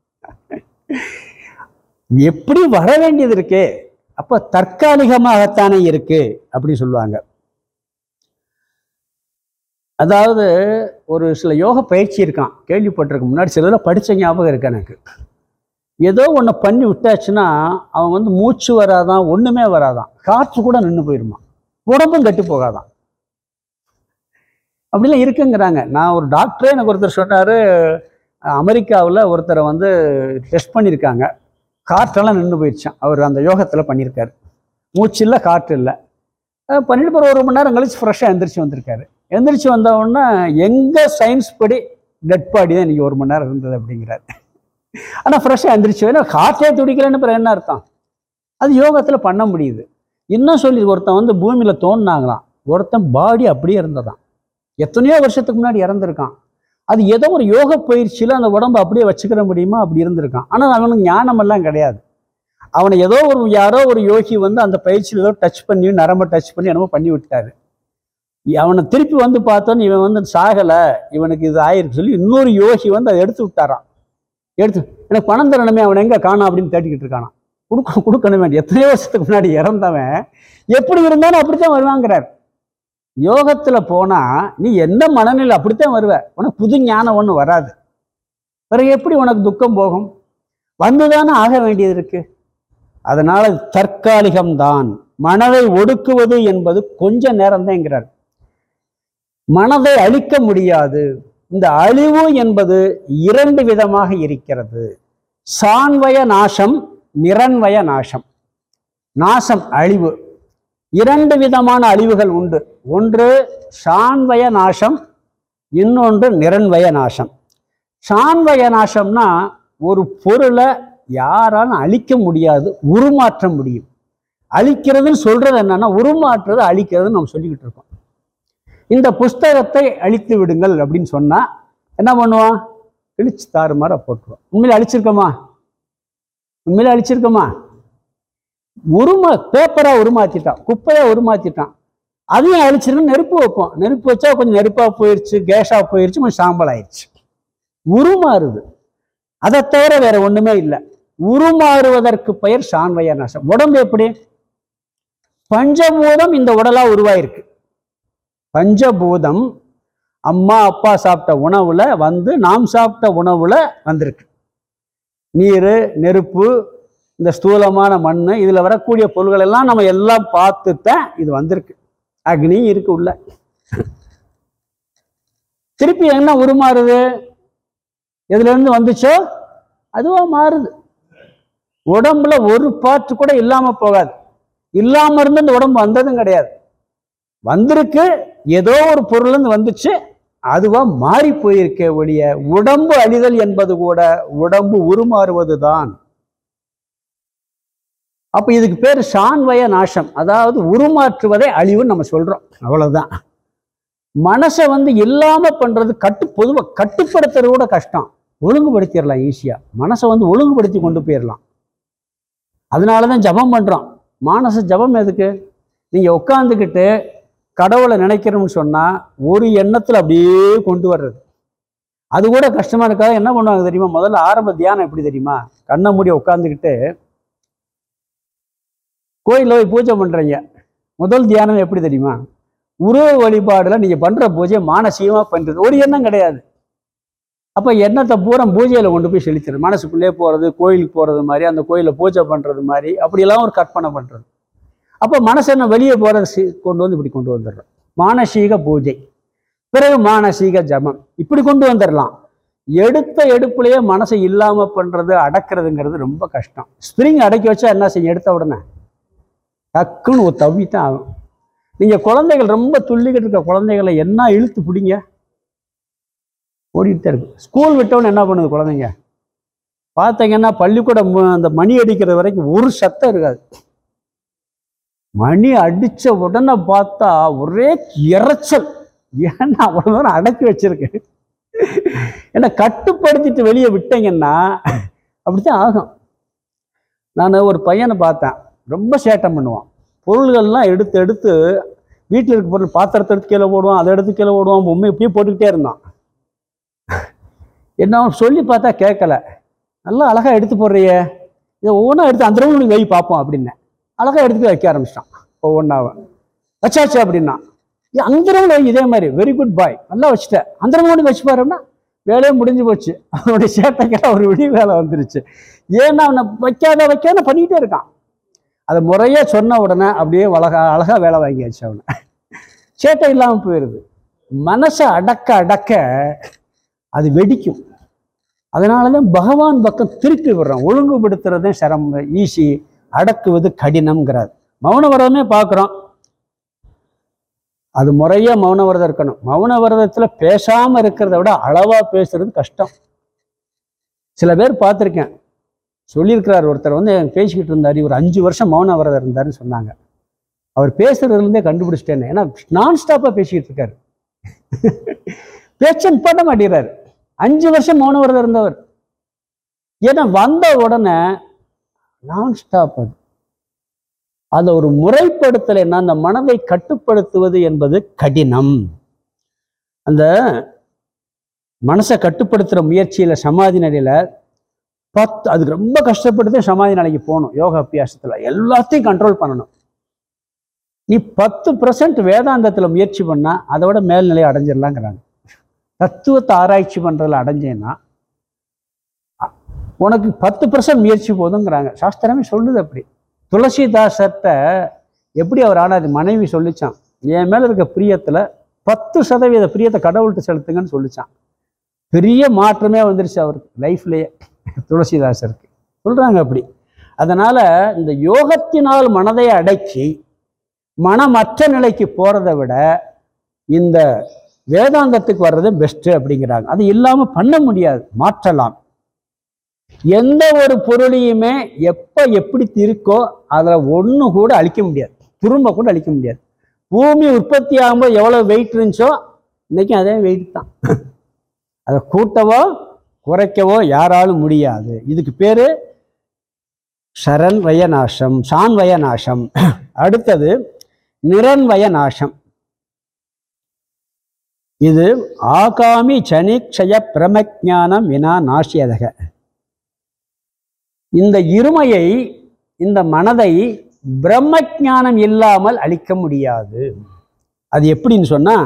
எப்படி வர வேண்டியது இருக்கே அப்ப தற்காலிகமாகத்தானே இருக்கு அப்படி சொல்லுவாங்க அதாவது ஒரு சில யோக பயிற்சி இருக்கான் கேள்விப்பட்டிருக்க முன்னாடி சிலதெல்லாம் படிச்ச ஞாபகம் இருக்கு எனக்கு ஏதோ ஒன்று பண்ணி விட்டாச்சுன்னா அவன் வந்து மூச்சு வராதான் ஒண்ணுமே வராதான் காற்று கூட நின்று போயிருமா உடம்பும் கெட்டு போகாதான் அப்படிலாம் இருக்குங்கிறாங்க நான் ஒரு டாக்டரே எனக்கு ஒருத்தர் சொன்னார் அமெரிக்காவில் ஒருத்தரை வந்து டெஸ்ட் பண்ணியிருக்காங்க காற்றெல்லாம் நின்று போயிடுச்சான் அவர் அந்த யோகத்தில் பண்ணியிருக்காரு மூச்சு இல்லை காற்று இல்லை அஹ் பண்ணிட்டு போகிற ஒரு மணி நேரம் கழிச்சு ஃப்ரெஷ்ஷாக எந்திரிச்சு வந்திருக்காரு எந்திரிச்சு வந்த உடனே எங்கள் சயின்ஸ் படி டெட் பாடி தான் இன்றைக்கி ஒரு மணி நேரம் இருந்தது அப்படிங்கிறாரு ஆனால் ஃப்ரெஷ்ஷாக எந்திரிச்சு ஏன்னா காற்றே துடிக்கலைன்னு பிறகு என்ன அர்த்தம் அது யோகத்தில் பண்ண முடியுது இன்னும் சொல்லி ஒருத்தன் வந்து பூமியில் தோணுனாங்களாம் ஒருத்தன் பாடி அப்படியே இருந்ததாம் எத்தனையோ வருஷத்துக்கு முன்னாடி இறந்துருக்கான் அது ஏதோ ஒரு யோக பயிற்சியில் அந்த உடம்பை அப்படியே வச்சுக்கிற முடியுமா அப்படி இருந்திருக்கான் ஆனால் அவனுக்கு ஞானமெல்லாம் கிடையாது அவனை ஏதோ ஒரு யாரோ ஒரு யோகி வந்து அந்த பயிற்சியில் ஏதோ டச் பண்ணி நரம்பை டச் பண்ணி என்னமோ பண்ணி விட்டாரு அவனை திருப்பி வந்து பார்த்தோன்னு இவன் வந்து சாகலை இவனுக்கு இது ஆயிருக்கு சொல்லி இன்னொரு யோகி வந்து அதை எடுத்து விட்டாரான் எடுத்து எனக்கு பணம் தரணுமே அவன் எங்கே காணோம் அப்படின்னு தேடிக்கிட்டு இருக்கானான் கொடுக்க கொடுக்கணுமே எத்தனையோ வருஷத்துக்கு முன்னாடி இறந்தவன் எப்படி இருந்தாலும் அப்படித்தான் வருவாங்கிறார் யோகத்துல போனா நீ என்ன மனநிலை அப்படித்தான் வருவ உனக்கு புது ஞானம் ஒண்ணு வராது பிறகு எப்படி உனக்கு துக்கம் போகும் வந்துதானே ஆக வேண்டியது இருக்கு அதனால தற்காலிகம்தான் மனதை ஒடுக்குவது என்பது கொஞ்ச நேரம் தான்ங்கிறார் மனதை அழிக்க முடியாது இந்த அழிவு என்பது இரண்டு விதமாக இருக்கிறது சான்வய நாசம் நிரண்வய நாசம் நாசம் அழிவு இரண்டு விதமான அழிவுகள் உண்டு ஒன்று சான்வய நாசம் இன்னொன்று நிரண்வய நாசம் சான்வய நாசம்னா ஒரு பொருளை யாராலும் அழிக்க முடியாது உருமாற்ற முடியும் அழிக்கிறதுன்னு சொல்றது என்னன்னா உருமாற்றுறது அழிக்கிறதுன்னு நம்ம சொல்லிக்கிட்டு இருக்கோம் இந்த புஸ்தகத்தை அழித்து விடுங்கள் அப்படின்னு சொன்னா என்ன பண்ணுவான் கிழிச்சு தாறுமாற போட்டுருவோம் உண்மையில அழிச்சிருக்கோமா உண்மையில அழிச்சிருக்கோமா உருமா பேப்பரா உருமாத்திட்டான் குப்பையா உருமாத்திட்டான் அதையும் அழிச்சிருன்னு நெருப்பு வைப்போம் நெருப்பு வச்சா கொஞ்சம் நெருப்பா போயிடுச்சு கேஸா போயிடுச்சு கொஞ்சம் சாம்பல் ஆயிடுச்சு உருமாறுது அதை தவிர வேற ஒண்ணுமே இல்லை உருமாறுவதற்கு பெயர் சான்வய நாசம் உடம்பு எப்படி பஞ்சபூதம் இந்த உடலா உருவாயிருக்கு பஞ்சபூதம் அம்மா அப்பா சாப்பிட்ட உணவுல வந்து நாம் சாப்பிட்ட உணவுல வந்திருக்கு நீர் நெருப்பு இந்த ஸ்தூலமான மண் இதுல வரக்கூடிய பொருள்கள் எல்லாம் நம்ம எல்லாம் பார்த்துத்தான் இது வந்திருக்கு அக்னி இருக்கு உள்ள திருப்பி என்ன உருமாறுது எதுல இருந்து வந்துச்சோ அதுவா மாறுது உடம்புல ஒரு பார்ட் கூட இல்லாம போகாது இல்லாம இருந்து இந்த உடம்பு வந்ததும் கிடையாது வந்திருக்கு ஏதோ ஒரு பொருள் இருந்து வந்துச்சு அதுவா மாறி போயிருக்கே ஒழிய உடம்பு அழிதல் என்பது கூட உடம்பு உருமாறுவது தான் அப்ப இதுக்கு பேர் சான்வய நாசம் அதாவது உருமாற்றுவதை அழிவுன்னு நம்ம சொல்றோம் அவ்வளவுதான் மனசை வந்து இல்லாம பண்றது கட்டு பொதுவா கட்டுப்படுத்துறது கூட கஷ்டம் ஒழுங்குபடுத்திடலாம் ஈஸியா மனசை வந்து ஒழுங்குபடுத்தி கொண்டு போயிடலாம் அதனாலதான் ஜபம் பண்றோம் மானச ஜபம் எதுக்கு நீங்க உட்காந்துக்கிட்டு கடவுளை நினைக்கிறோம்னு சொன்னா ஒரு எண்ணத்துல அப்படியே கொண்டு வர்றது அது கூட கஷ்டமா இருக்காது என்ன பண்ணுவாங்க தெரியுமா முதல்ல ஆரம்ப தியானம் எப்படி தெரியுமா கண்ணை மூடி உட்காந்துக்கிட்டு கோயிலில் போய் பூஜை பண்றீங்க முதல் தியானம் எப்படி தெரியுமா உருவ வழிபாடுல நீங்க பண்ற பூஜை மானசீகமா பண்றது ஒரு எண்ணம் கிடையாது அப்ப எண்ணத்தை பூரா பூஜையில கொண்டு போய் செலுத்திடுது மனசுக்குள்ளே போறது கோயிலுக்கு போறது மாதிரி அந்த கோயில பூஜை பண்றது மாதிரி அப்படியெல்லாம் ஒரு கற்பனை பண்றது அப்ப மனசு என்ன வெளியே போறது சி- கொண்டு வந்து இப்படி கொண்டு வந்துடுறோம் மானசீக பூஜை பிறகு மானசீக ஜபம் இப்படி கொண்டு வந்துடலாம் எடுத்த எடுப்புலயே மனசை இல்லாம பண்றது அடக்கிறதுங்கிறது ரொம்ப கஷ்டம் ஸ்ப்ரிங் அடக்கி வச்சா என்ன செய்யும் எடுத்த உடனே டக்குன்னு ஒரு தவித்தான் ஆகும் நீங்க குழந்தைகள் ரொம்ப துள்ளிக்கிட்டு இருக்க குழந்தைகளை என்ன இழுத்து பிடிங்க ஓடிட்டு தான் இருக்கு ஸ்கூல் விட்டவொன்னு என்ன பண்ணுது குழந்தைங்க பார்த்தீங்கன்னா பள்ளிக்கூடம் மு- அந்த மணி அடிக்கிற வரைக்கும் ஒரு சத்தம் இருக்காது மணி அடிச்ச உடனே பார்த்தா ஒரே இரைச்சல் ஏன்னா அவ்வளோ தூரம் அடக்கி வச்சிருக்கு ஏன்னா கட்டுப்படுத்திட்டு வெளியே விட்டீங்கன்னா அப்படித்தான் ஆகும் நான் ஒரு பையனை பார்த்தேன் ரொம்ப சேட்டம் பண்ணுவான் பொருள்கள்லாம் எடுத்து எடுத்து வீட்டில் இருக்க பொருள் பாத்திரத்தை எடுத்து கீழே போடுவான் அதை எடுத்து கீழே போடுவான் பொம்மை இப்படியே போட்டுக்கிட்டே இருந்தான் என்ன அவன் சொல்லி பார்த்தா கேட்கல நல்லா அழகா எடுத்து போடுறியே இதை ஒவ்வொன்றா எடுத்து அந்த ரூம் வை பார்ப்போம் அப்படின்னேன் அழகா எடுத்து வைக்க ஆரம்பிச்சிட்டான் ஒவ்வொன்றாவ வச்சாச்சு அப்படின்னா "ஏய், அந்த ரூம்ல வை இதே மாதிரி வெரி குட் பாய் நல்லா வச்சுட்டேன் அந்த ரூம் வச்சு பாருன்னா வேலையே முடிஞ்சு போச்சு அவனுடைய சேட்டைக்கெல்லாம் ஒரு விடி வேலை வந்துருச்சு ஏன்னா அவனை வைக்காத வைக்காத பண்ணிக்கிட்டே இருக்கான் அதை முறையா சொன்ன உடனே அப்படியே அழகா அழகா வேலை வாங்கியாச்சு அவனை சேட்டை இல்லாமல் போயிடுது மனசை அடக்க அடக்க அது வெடிக்கும் அதனால தான் பகவான் பக்கம் திருப்பி விடுறோம் ஒழுங்குபடுத்துறதே சிரமம் ஈஸி அடக்குவது கடினம்ங்கிறார் மௌன விரதமே பார்க்குறோம் அது முறையா மௌன விரதம் இருக்கணும் மௌன விரதத்தில் பேசாமல் இருக்கிறத விட அளவாக பேசுறது கஷ்டம் சில பேர் பார்த்துருக்கேன் சொல்லியிருக்கிறார் ஒருத்தர் வந்து எனக்கு பேசிக்கிட்டு இருந்தார் ஒரு அஞ்சு வருஷம் மௌன விரதம் இருந்தாருன்னு சொன்னாங்க அவர் பேசுறதுலேருந்தே கண்டுபிடிச்சிட்டேன்னு ஏன்னா நான் ஸ்டாப்பாக பேசிக்கிட்டு இருக்காரு பேச்சை பண்ண மாட்டேங்கிறாரு அஞ்சு வருஷம் மௌன விரதம் இருந்தவர் ஏன்னா வந்த உடனே நான் ஸ்டாப் அது அதை ஒரு முறைப்படுத்தலைன்னா அந்த மனதை கட்டுப்படுத்துவது என்பது கடினம் அந்த மனசை கட்டுப்படுத்துகிற முயற்சியில சமாதி நிலையில பத்து அதுக்கு ரொம்ப கஷ்டப்பட்டு சமாதி நிலைக்கு போகணும் யோகா அபியாசத்துல எல்லாத்தையும் கண்ட்ரோல் பண்ணணும் நீ பத்து பர்சன்ட் வேதாந்தத்துல முயற்சி பண்ணா அதோட மேல்நிலை அடைஞ்சிடலாங்கிறாங்க தத்துவத்தை ஆராய்ச்சி பண்றதுல அடைஞ்சேன்னா அ- உனக்கு பத்து பர்சன்ட் முயற்சி போதுங்கிறாங்க சாஸ்திரமே சொல்லுது அப்படி துளசிதாசர்கிட்ட எப்படி அவர் ஆனார் மனைவி சொல்லிச்சான் என் மேல இருக்க பிரியத்துல பத்து சதவீத பிரியத்தை கடவுள்கிட்ட செலுத்துங்கன்னு சொல்லிச்சான் பெரிய மாற்றமே வந்துருச்சு அவருக்கு லைஃப்லயே துளசிதாசருக்கு சொல்றாங்க அப்படி அதனால இந்த யோகத்தினால் மனதை அடக்கி மனமற்ற நிலைக்கு போறதை விட இந்த வேதாந்தத்துக்கு வர்றது பெஸ்ட் அப்படிங்கிறாங்க அது இல்லாம பண்ண முடியாது மாற்றலாம் எந்த ஒரு பொருளையுமே எப்ப எப்படி இருக்கோ அதுல ஒண்ணு கூட அழிக்க முடியாது துரும்ப கூட அழிக்க முடியாது பூமி உற்பத்தி ஆகும்போது எவ்வளவு வெயிட் இருந்துச்சோ இன்னைக்கு அதே வெயிட் தான் அதை கூட்டவோ குறைக்கவோ யாராலும் முடியாது இதுக்கு பேரு சரண் வயநாசம் சான் வயநாசம் அடுத்தது நிரன்வய நாசம் இது ஆகாமி சனிக்ஷய பிரமஜானம் வினா நாசியதக இந்த இருமையை இந்த மனதை பிரம்மஞானம் இல்லாமல் அழிக்க முடியாது அது எப்படின்னு சொன்னா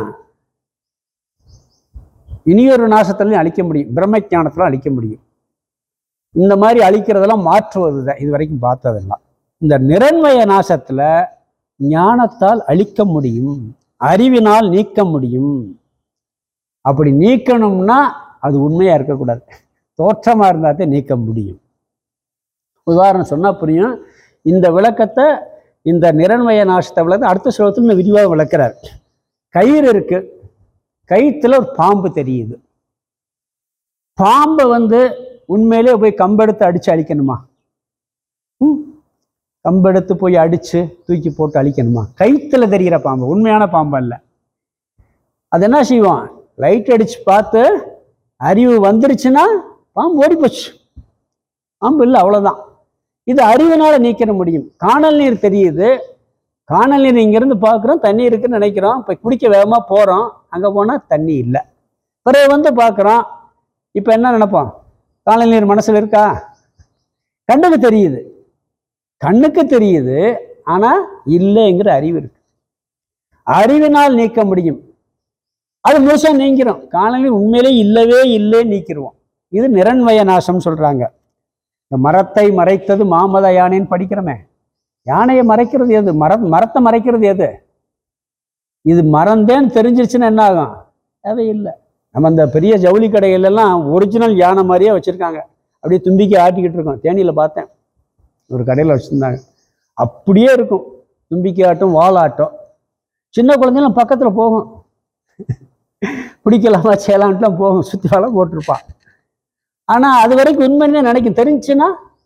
இனியொரு நாசத்துலையும் அழிக்க முடியும் பிரம்மஞானத்துல அழிக்க முடியும் இந்த மாதிரி அழிக்கிறதெல்லாம் மாற்றுவது தான் இது வரைக்கும் பார்த்ததெல்லாம் இந்த நிரண்மய நாசத்துல ஞானத்தால் அழிக்க முடியும் அறிவினால் நீக்க முடியும் அப்படி நீக்கணும்னா அது உண்மையா இருக்கக்கூடாது தோற்றமா இருந்தாத்தே நீக்க முடியும் உதாரணம் சொன்னா புரியும் இந்த விளக்கத்தை இந்த நிரண்மய நாசத்தை விளக்க அடுத்த ஸ்லோகத்தில் இன்னும் விரிவாக விளக்குறார் கயிறு இருக்கு கயிற்றுல ஒரு பாம்பு தெரியுது பாம்பை வந்து உண்மையிலே போய் கம்பெடுத்து அடிச்சு அழிக்கணுமா ம்? கம்பெடுத்து போய் அடிச்சு தூக்கி போட்டு அழிக்கணுமா கயிற்றுல தெரிகிற பாம்பு உண்மையான பாம்பு அல்ல அது என்ன செய்வோம் லைட் அடிச்சு பார்த்து அறிவு வந்துருச்சுன்னா பாம்பு ஓடி போச்சு பாம்பு இல்லை அவ்வளவுதான் இது அறிவினால நீக்கிற முடியும் காணல் நீர் தெரியுது காணல் நீர் இங்கிருந்து பார்க்குறோம் தண்ணி இருக்குன்னு நினைக்கிறோம் இப்போ குடிக்க வேகமாக போகிறோம் அங்கே போனால் தண்ணி இல்லை பிறகு வந்து பார்க்குறோம் இப்போ என்ன நினைப்போம் காணல் நீர் மனசில் இருக்கா கண்ணுக்கு தெரியுது கண்ணுக்கு தெரியுது ஆனால் இல்லைங்கிற அறிவு இருக்கு அறிவினால் நீக்க முடியும் அது முழுசா நீங்கிறோம் காணலில் உண்மையிலே இல்லவே இல்லை நீக்கிடுவோம் இது நிரண்மய நாசம் சொல்றாங்க இந்த மரத்தை மறைத்தது மாமத யானைன்னு படிக்கிறோமே யானையை மறைக்கிறது எது மர மரத்தை மறைக்கிறது எது இது மறந்தேன்னு தெரிஞ்சிருச்சுன்னா என்ன ஆகும் தேவையில்லை நம்ம அந்த பெரிய ஜவுளி கடையிலெல்லாம் ஒரிஜினல் யானை மாதிரியே வச்சுருக்காங்க அப்படியே தும்பிக்கை ஆட்டிக்கிட்டு இருக்கோம் தேனியில் பார்த்தேன் ஒரு கடையில் வச்சுருந்தாங்க அப்படியே இருக்கும் தும்பிக்கை ஆட்டம் வாலாட்டம் சின்ன குழந்தைலாம் பக்கத்தில் போகும் பிடிக்கலாமா செய்யலான்ட்டுலாம் போகும் சுற்றி வலை போட்டிருப்பான் ஆனால் அது வரைக்கும் உண்மைன்னு நினைக்கும் தெரிஞ்சுன்னா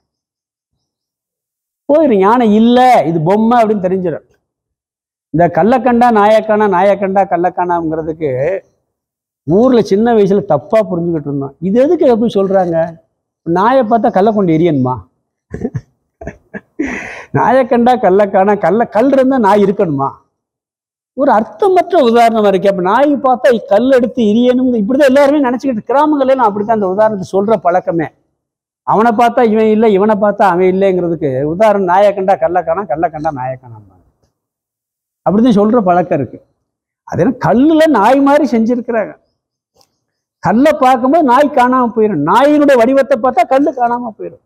போயிடும் யானை இல்லை இது பொம்மை அப்படின்னு தெரிஞ்சிடும் இந்த கள்ளக்கண்டா நாயக்கானா நாயக்கண்டா கள்ளக்கானாங்கிறதுக்கு ஊர்ல சின்ன வயசுல தப்பா புரிஞ்சுக்கிட்டு இருந்தோம் இது எதுக்கு எப்படி சொல்றாங்க நாயை பார்த்தா கல்லை கொண்டு எரியணுமா நாயக்கண்டா கள்ளக்கானா கல்ல கல் இருந்தா நாய் இருக்கணுமா ஒரு அர்த்தமற்ற உதாரணமா இருக்கு அப்ப நாய் பார்த்தா கல் எடுத்து எரியணும் இப்படிதான் எல்லாருமே நினைச்சுக்கிட்டு கிராமங்கள்ல நான் அப்படித்தான் அந்த உதாரணத்தை சொல்ற பழக்கமே அவனை பார்த்தா இவன் இல்லை இவனை பார்த்தா அவன் இல்லைங்கிறதுக்கு உதாரணம் நாயை கண்டா கல்லை காணாம் கல்லை கண்டா நாயை காணாம் அப்படிதான் சொல்ற பழக்கம் இருக்கு அது என்ன கல்லுல நாய் மாதிரி செஞ்சிருக்கிறாங்க கல்லை பார்க்கும்போது நாய் காணாம போயிடும் நாயினுடைய வடிவத்தை பார்த்தா கல்லு காணாம போயிடும்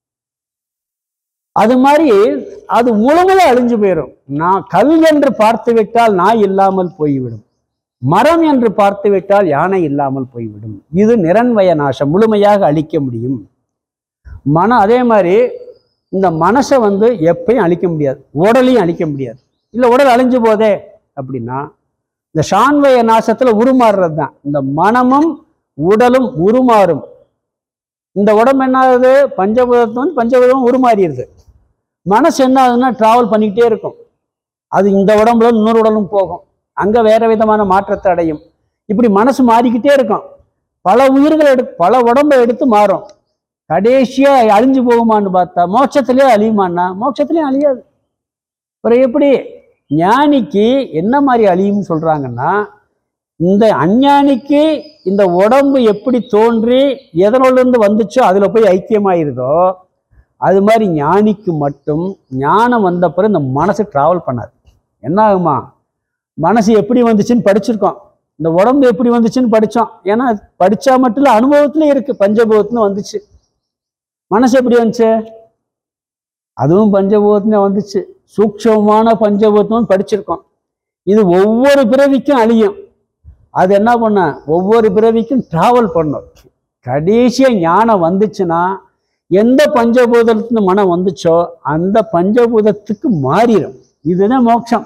அது மாதிரி அது முழுமையா அழிஞ்சு போயிடும் நான் கல் என்று பார்த்து விட்டால் நாய் இல்லாமல் போய்விடும் மரம் என்று பார்த்து விட்டால் யானை இல்லாமல் போய்விடும் இது நிரண்வய நாசம் முழுமையாக அழிக்க முடியும் மனம் அதே மாதிரி இந்த மனசை வந்து எப்பயும் அழிக்க முடியாது உடலையும் அழிக்க முடியாது இல்லை உடல் அழிஞ்சு போதே அப்படின்னா இந்த சான்வய நாசத்துல உருமாறுறது தான் இந்த மனமும் உடலும் உருமாறும் இந்த உடம்பு என்ன ஆகுது பஞ்சபூதத்தும் பஞ்சபூதம் உருமாறிடுது மனசு என்ன ஆகுதுன்னா டிராவல் பண்ணிக்கிட்டே இருக்கும் அது இந்த உடம்புல இன்னொரு உடலும் போகும் அங்க வேற விதமான மாற்றத்தை அடையும் இப்படி மனசு மாறிக்கிட்டே இருக்கும் பல உயிர்கள் எடு பல உடம்பை எடுத்து மாறும் கடைசியா அழிஞ்சு போகுமான்னு பார்த்தா மோட்சத்திலே அழியுமான்னா மோட்சத்திலேயும் அழியாது அப்புறம் எப்படி ஞானிக்கு என்ன மாதிரி அழியும்னு சொல்றாங்கன்னா இந்த அஞ்ஞானிக்கு இந்த உடம்பு எப்படி தோன்றி எதனோலிருந்து வந்துச்சோ அதுல போய் ஐக்கியமாயிருதோ அது மாதிரி ஞானிக்கு மட்டும் ஞானம் வந்த பிறகு இந்த மனசு டிராவல் பண்ணாது என்ன ஆகுமா மனசு எப்படி வந்துச்சுன்னு படிச்சிருக்கோம் இந்த உடம்பு எப்படி வந்துச்சுன்னு படித்தோம் ஏன்னா அது படிச்சா மட்டும் இல்லை அனுபவத்துலேயும் இருக்கு பஞ்சபூதத்துன்னு வந்துச்சு மனசு எப்படி வந்துச்சு அதுவும் பஞ்சபூதத்துனே வந்துச்சு சூக்ஷமான பஞ்சபூதமும் படிச்சிருக்கோம் இது ஒவ்வொரு பிறவிக்கும் அழியும் அது என்ன பண்ண ஒவ்வொரு பிறவிக்கும் டிராவல் பண்ணும் கடைசியா ஞானம் வந்துச்சுன்னா எந்த பஞ்சபூதத்துக்கு மனம் வந்துச்சோ அந்த பஞ்சபூதத்துக்கு மாறிடும் இதுதான் மோட்சம்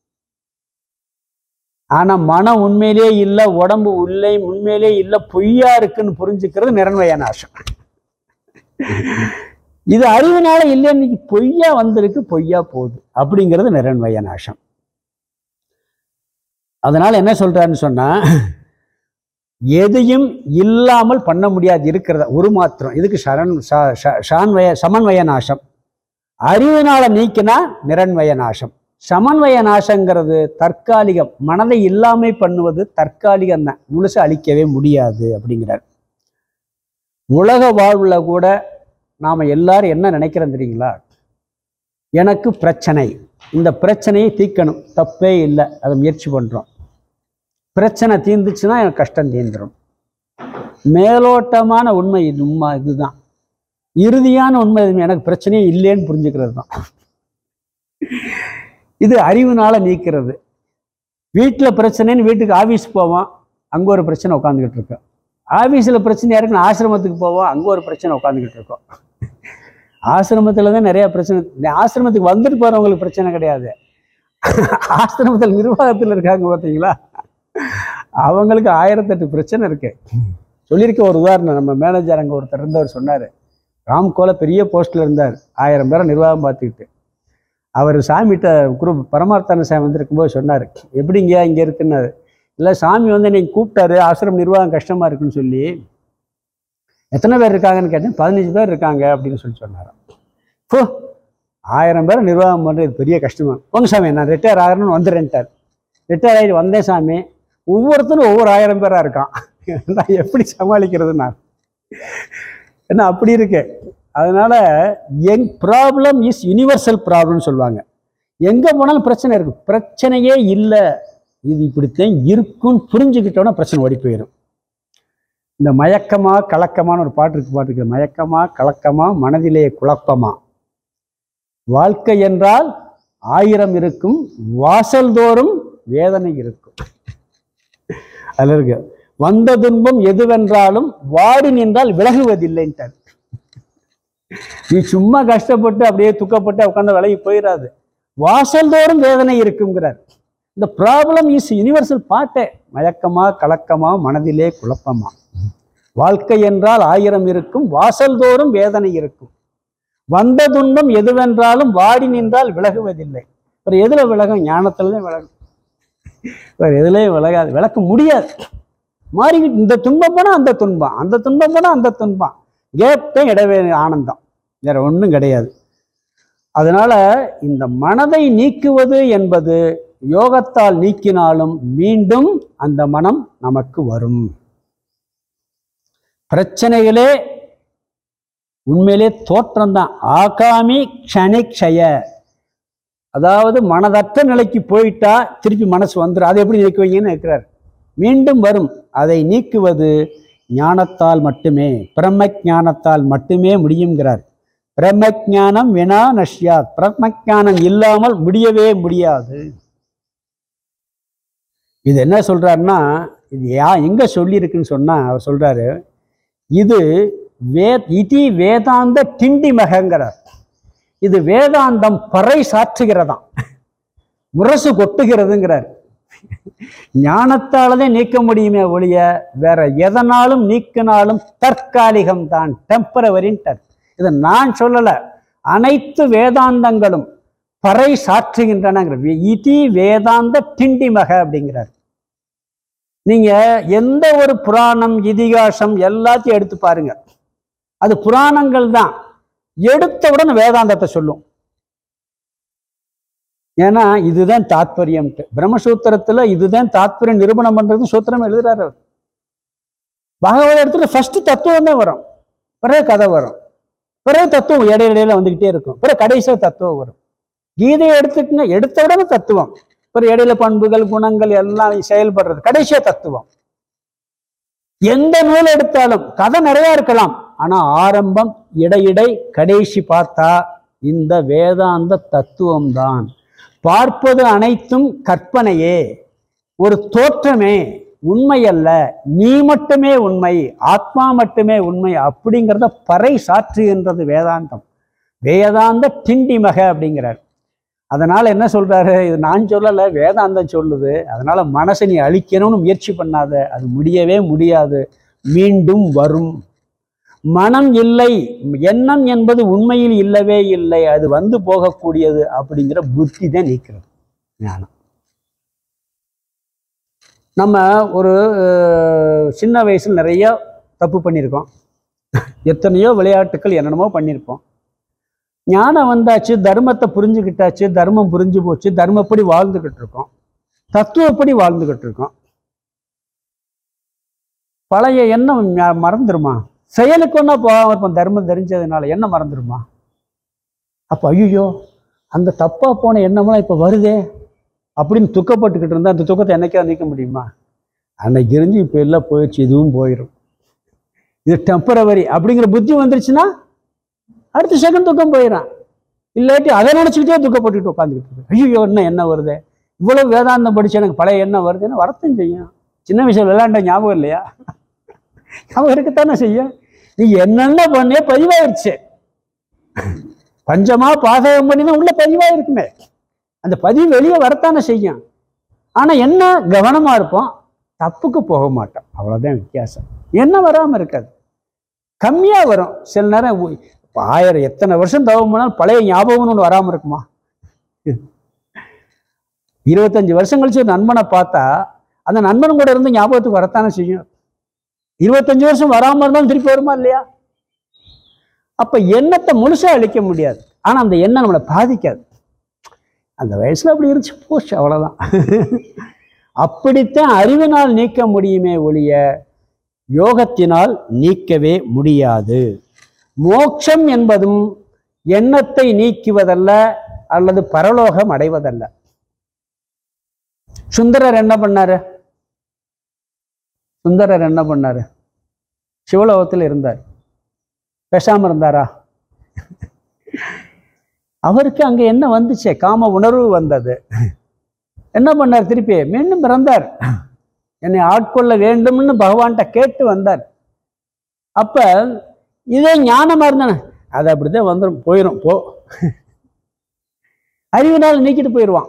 ஆனா மனம் உண்மையிலே இல்லை உடம்பு உள்ளே உண்மையிலே இல்லை பொய்யா இருக்குன்னு புரிஞ்சுக்கிறது நிரண்வய நாசம் இது அறிவினால இல்லைன்னு இன்னைக்கு பொய்யா வந்திருக்கு பொய்யா போகுது அப்படிங்கிறது நிரண்வய நாசம் அதனால என்ன சொல்றாருன்னு சொன்னா எதையும் இல்லாமல் பண்ண முடியாது இருக்கிறத ஒரு மாத்திரம் இதுக்கு சரண் ச- ச- ஷான்வய சமன்வய நாசம் அறிவினால நீக்கினா நிரண்வய நாசம் சமன்வய நாசங்கிறது தற்காலிகம் மனதை இல்லாமை பண்ணுவது தற்காலிகம் தான் முழுசு அழிக்கவே முடியாது அப்படிங்கிறார் உலக வாழ்வுல கூட நாம எல்லாரும் என்ன நினைக்கிறோம் தெரியுங்களா எனக்கு பிரச்சனை இந்த பிரச்சனையை தீர்க்கணும் தப்பே இல்லை அதை முயற்சி பண்றோம் பிரச்சனை தீர்ந்துச்சுன்னா எனக்கு கஷ்டம் தீர்ந்துடும் மேலோட்டமான உண்மை இது உண்மை இதுதான் இறுதியான உண்மை இது எனக்கு பிரச்சனையே இல்லைன்னு புரிஞ்சுக்கிறது தான் இது அறிவுனால நீக்கிறது வீட்டில் பிரச்சனைன்னு வீட்டுக்கு ஆஃபீஸ் போவோம் அங்கே ஒரு பிரச்சனை உட்காந்துக்கிட்டு இருக்கோம் ஆஃபீஸில் பிரச்சனையா இருக்குன்னு ஆசிரமத்துக்கு போவோம் அங்கே ஒரு பிரச்சனை உட்காந்துக்கிட்டு இருக்கோம் ஆசிரமத்தில் தான் நிறைய பிரச்சனை இந்த ஆசிரமத்துக்கு வந்துட்டு போகிறவங்களுக்கு பிரச்சனை கிடையாது ஆசிரமத்தில் நிர்வாகத்தில் இருக்காங்க பார்த்தீங்களா அவங்களுக்கு ஆயிரத்தெட்டு பிரச்சனை இருக்கு சொல்லியிருக்க ஒரு உதாரணம் நம்ம மேனேஜர் அங்கே ஒருத்தர் இருந்தவர் சொன்னார் ராம்கோல பெரிய போஸ்ட்டில் இருந்தார் ஆயிரம் பேரை நிர்வாகம் பார்த்துக்கிட்டு அவர் சாமிகிட்ட குரூப் பரமார்த்தான சாமி வந்து இருக்கும்போது சொன்னார் எப்படிங்க இங்கே இருக்குன்னாரு இல்லை சாமி வந்து என்னை கூப்பிட்டாரு ஆசிரம நிர்வாகம் கஷ்டமாக இருக்குன்னு சொல்லி எத்தனை பேர் இருக்காங்கன்னு கேட்டேன் பதினஞ்சு பேர் இருக்காங்க அப்படின்னு சொல்லி சொன்னாராம் போ ஆயிரம் பேரை நிர்வாகம் பண்ணுறது பெரிய கஷ்டமா போங்க சாமி நான் ரிட்டையர் ஆகிறேன்னு வந்துடுறேன்ட்டார் ரிட்டையர் ஆகி வந்தேன் சாமி ஒவ்வொருத்தரும் ஒவ்வொரு ஆயிரம் பேரா இருக்கான் நான் எப்படி சமாளிக்கிறது நான் என்ன அப்படி இருக்கு அதனால எங் ப்ராப்ளம் இஸ் யுனிவர்சல் ப்ராப்ளம்னு சொல்லுவாங்க எங்க போனாலும் பிரச்சனை இருக்கு பிரச்சனையே இல்லை இது இப்படித்தான் இருக்குன்னு புரிஞ்சுக்கிட்டோன்னா பிரச்சனை ஓடி போயிடும் இந்த மயக்கமா கலக்கமான ஒரு பாட்டு இருக்கு பாட்டு இருக்கு மயக்கமா கலக்கமா மனதிலே குழப்பமா வாழ்க்கை என்றால் ஆயிரம் இருக்கும் வாசல் தோறும் வேதனை இருக்கும் அதுல இருக்கு வந்த துன்பம் எதுவென்றாலும் வாடி நின்றால் விலகுவதில்லைன்ட்டார் நீ சும்மா கஷ்டப்பட்டு அப்படியே துக்கப்பட்டு உட்காந்து விலகி போயிடாது வாசல் தோறும் வேதனை இருக்குங்கிறார் இந்த ப்ராப்ளம் இஸ் யுனிவர்சல் பாட்டே மயக்கமா கலக்கமா மனதிலே குழப்பமா வாழ்க்கை என்றால் ஆயிரம் இருக்கும் வாசல் தோறும் வேதனை இருக்கும் வந்த துன்பம் எதுவென்றாலும் வாடி நின்றால் விலகுவதில்லை ஒரு எதுல விலகும் ஞானத்துல தான் விலகும் வேறு எதுலேயும் விலகாது விளக்க முடியாது மாறிக்கிட்டு இந்த துன்பம் போனால் அந்த துன்பம் அந்த துன்பம் போனால் அந்த துன்பம் கேப் தான் இடைவே ஆனந்தம் வேற ஒன்றும் கிடையாது அதனால இந்த மனதை நீக்குவது என்பது யோகத்தால் நீக்கினாலும் மீண்டும் அந்த மனம் நமக்கு வரும் பிரச்சனைகளே உண்மையிலே தோற்றம்தான் ஆகாமி க்ஷணிக்ஷய அதாவது மனதற்ற நிலைக்கு போயிட்டா திருப்பி மனசு வந்துடும் அதை எப்படி நீக்குவீங்கன்னு இருக்கிறார் மீண்டும் வரும் அதை நீக்குவது ஞானத்தால் மட்டுமே பிரம்ம ஞானத்தால் மட்டுமே முடியுங்கிறார் பிரம்ம ஞானம் வினா நஷ்யாத் பிரம்ம ஞானம் இல்லாமல் முடியவே முடியாது இது என்ன சொல்றாருன்னா இது யா எங்க சொல்லியிருக்குன்னு சொன்னா அவர் சொல்றாரு இது வே இதி வேதாந்த திண்டி மகங்கிறார் இது வேதாந்தம் பறை சாற்றுகிறதாம் முரசு கொட்டுகிறதுங்கிறார் ஞானத்தாலதே நீக்க முடியுமே ஒழிய வேற எதனாலும் நீக்கினாலும் தற்காலிகம் தான் டெம்பரவரின்ட்டார் இதை நான் சொல்லல அனைத்து வேதாந்தங்களும் பறை சாற்றுகின்றனங்கிற இதி வேதாந்த திண்டிமக அப்படிங்கிறார் நீங்க எந்த ஒரு புராணம் இதிகாசம் எல்லாத்தையும் எடுத்து பாருங்க அது புராணங்கள் தான் எடுத்தவுடன் வேதாந்தத்தை சொல்லும் ஏன்னா இதுதான் தாத்பரியம்ட்டு பிரம்மசூத்திரத்துல இதுதான் தாத்பரியம் நிரூபணம் பண்றது சூத்திரம் எழுதுறாரு அவர் பகவத இடத்துல ஃபர்ஸ்ட் தத்துவம் தான் வரும் பிறகு கதை வரும் பிறகு தத்துவம் இடையில இடையில வந்துகிட்டே இருக்கும் பிறகு கடைசியா தத்துவம் வரும் கீதையை எடுத்துக்கங்க எடுத்த உடனே தத்துவம் பிறகு இடையில பண்புகள் குணங்கள் எல்லாம் செயல்படுறது கடைசியா தத்துவம் எந்த நூல் எடுத்தாலும் கதை நிறைய இருக்கலாம் ஆனா ஆரம்பம் இடையிடை கடைசி பார்த்தா இந்த வேதாந்த தத்துவம் தான் பார்ப்பது அனைத்தும் கற்பனையே ஒரு தோற்றமே உண்மை அல்ல நீ மட்டுமே உண்மை ஆத்மா மட்டுமே உண்மை அப்படிங்கிறத பறை சாற்றுகின்றது வேதாந்தம் வேதாந்த திண்டிமக அப்படிங்கிறார் அதனால என்ன சொல்றாரு இது நான் சொல்லலை வேதாந்தம் சொல்லுது அதனால மனசை நீ அழிக்கணும்னு முயற்சி பண்ணாத அது முடியவே முடியாது மீண்டும் வரும் மனம் இல்லை எண்ணம் என்பது உண்மையில் இல்லவே இல்லை அது வந்து போகக்கூடியது அப்படிங்கிற புத்தி தான் நீக்கிறது ஞானம் நம்ம ஒரு அஹ், சின்ன வயசுல நிறைய தப்பு பண்ணியிருக்கோம் எத்தனையோ விளையாட்டுக்கள் என்னென்னமோ பண்ணியிருப்போம் ஞானம் வந்தாச்சு தர்மத்தை புரிஞ்சுக்கிட்டாச்சு தர்மம் புரிஞ்சு போச்சு தர்மப்படி வாழ்ந்துகிட்டு இருக்கோம் தத்துவப்படி வாழ்ந்துகிட்டு இருக்கோம் பழைய எண்ணம் ஞா- மறந்துருமா செயலுக்கு ஒன்றா போகாம இருப்போம் தர்மம் தெரிஞ்சதுனால என்ன மறந்துருமா அப்போ ஐயோ அந்த தப்பா போன எண்ணமெல்லாம் இப்போ வருதே அப்படின்னு துக்கப்பட்டுக்கிட்டு இருந்தா அந்த துக்கத்தை என்னைக்கா நீக்க முடியுமா அன்னைக்கு இருந்து இப்போ எல்லாம் போயிடுச்சு இதுவும் போயிடும் இது டெம்பரவரி அப்படிங்கிற புத்தி வந்துருச்சுன்னா அடுத்த செகண்ட் துக்கம் போயிடும் இல்லாட்டி அதை நினச்சிக்கிட்டே துக்கப்பட்டுக்கிட்டு உட்காந்துக்கிட்டு இருக்கு ஐயோ என்ன என்ன வருது இவ்வளவு வேதாந்தம் படிச்சு எனக்கு பழைய எண்ணம் வருதுன்னு வரத்தான் செய்யும் சின்ன வயசுல விளையாண்ட ஞாபகம் இல்லையா ஞாபகம் இருக்கத்தானே செய்யும் நீ என்னென்ன பண்ணியே பதிவாயிருச்சு பஞ்சமா பாதகம் பண்ணினா உள்ள பதிவாயிருக்குமே அந்த பதிவு வெளியே வரத்தானே செய்யும் ஆனா என்ன கவனமா இருப்போம் தப்புக்கு போக மாட்டோம் அவ்வளவுதான் வித்தியாசம் என்ன வராம இருக்காது கம்மியா வரும் சில நேரம் உ- இப்ப ஆயிரம் எத்தனை வருஷம் தவம் பண்ணாலும் பழைய ஞாபகம்னு ஒன்று வராம இருக்குமா இருபத்தஞ்சு வருஷம் கழிச்சு ஒரு நண்பனை பார்த்தா அந்த நண்பன் கூட இருந்து ஞாபகத்துக்கு வரத்தானே செய்யும் இருபத்தஞ்சு வருஷம் வராம இருந்தாலும் திருப்பி வருமா இல்லையா அப்ப எண்ணத்தை முழுசா அழிக்க முடியாது ஆனா அந்த எண்ணம் நம்மளை பாதிக்காது அந்த வயசுல அப்படி இருந்துச்சு போச்சு அவ்வளவுதான் அப்படித்தான் அறிவினால் நீக்க முடியுமே ஒழிய யோகத்தினால் நீக்கவே முடியாது மோட்சம் என்பதும் எண்ணத்தை நீக்குவதல்ல அல்லது பரலோகம் அடைவதல்ல சுந்தரர் என்ன பண்ணாரு சுந்தரர் என்ன பண்ணாரு சிவலோகத்தில் இருந்தார் பேசாம இருந்தாரா அவருக்கு அங்க என்ன வந்துச்சே காம உணர்வு வந்தது என்ன பண்ணார் திருப்பி மீண்டும் பிறந்தார் என்னை ஆட்கொள்ள வேண்டும்னு பகவான்கிட்ட கேட்டு வந்தார் அப்ப இதே ஞானமா இருந்தானே அது அப்படிதான் வந்துடும் போயிடும் போ அறிவினால் நீக்கிட்டு போயிடுவான்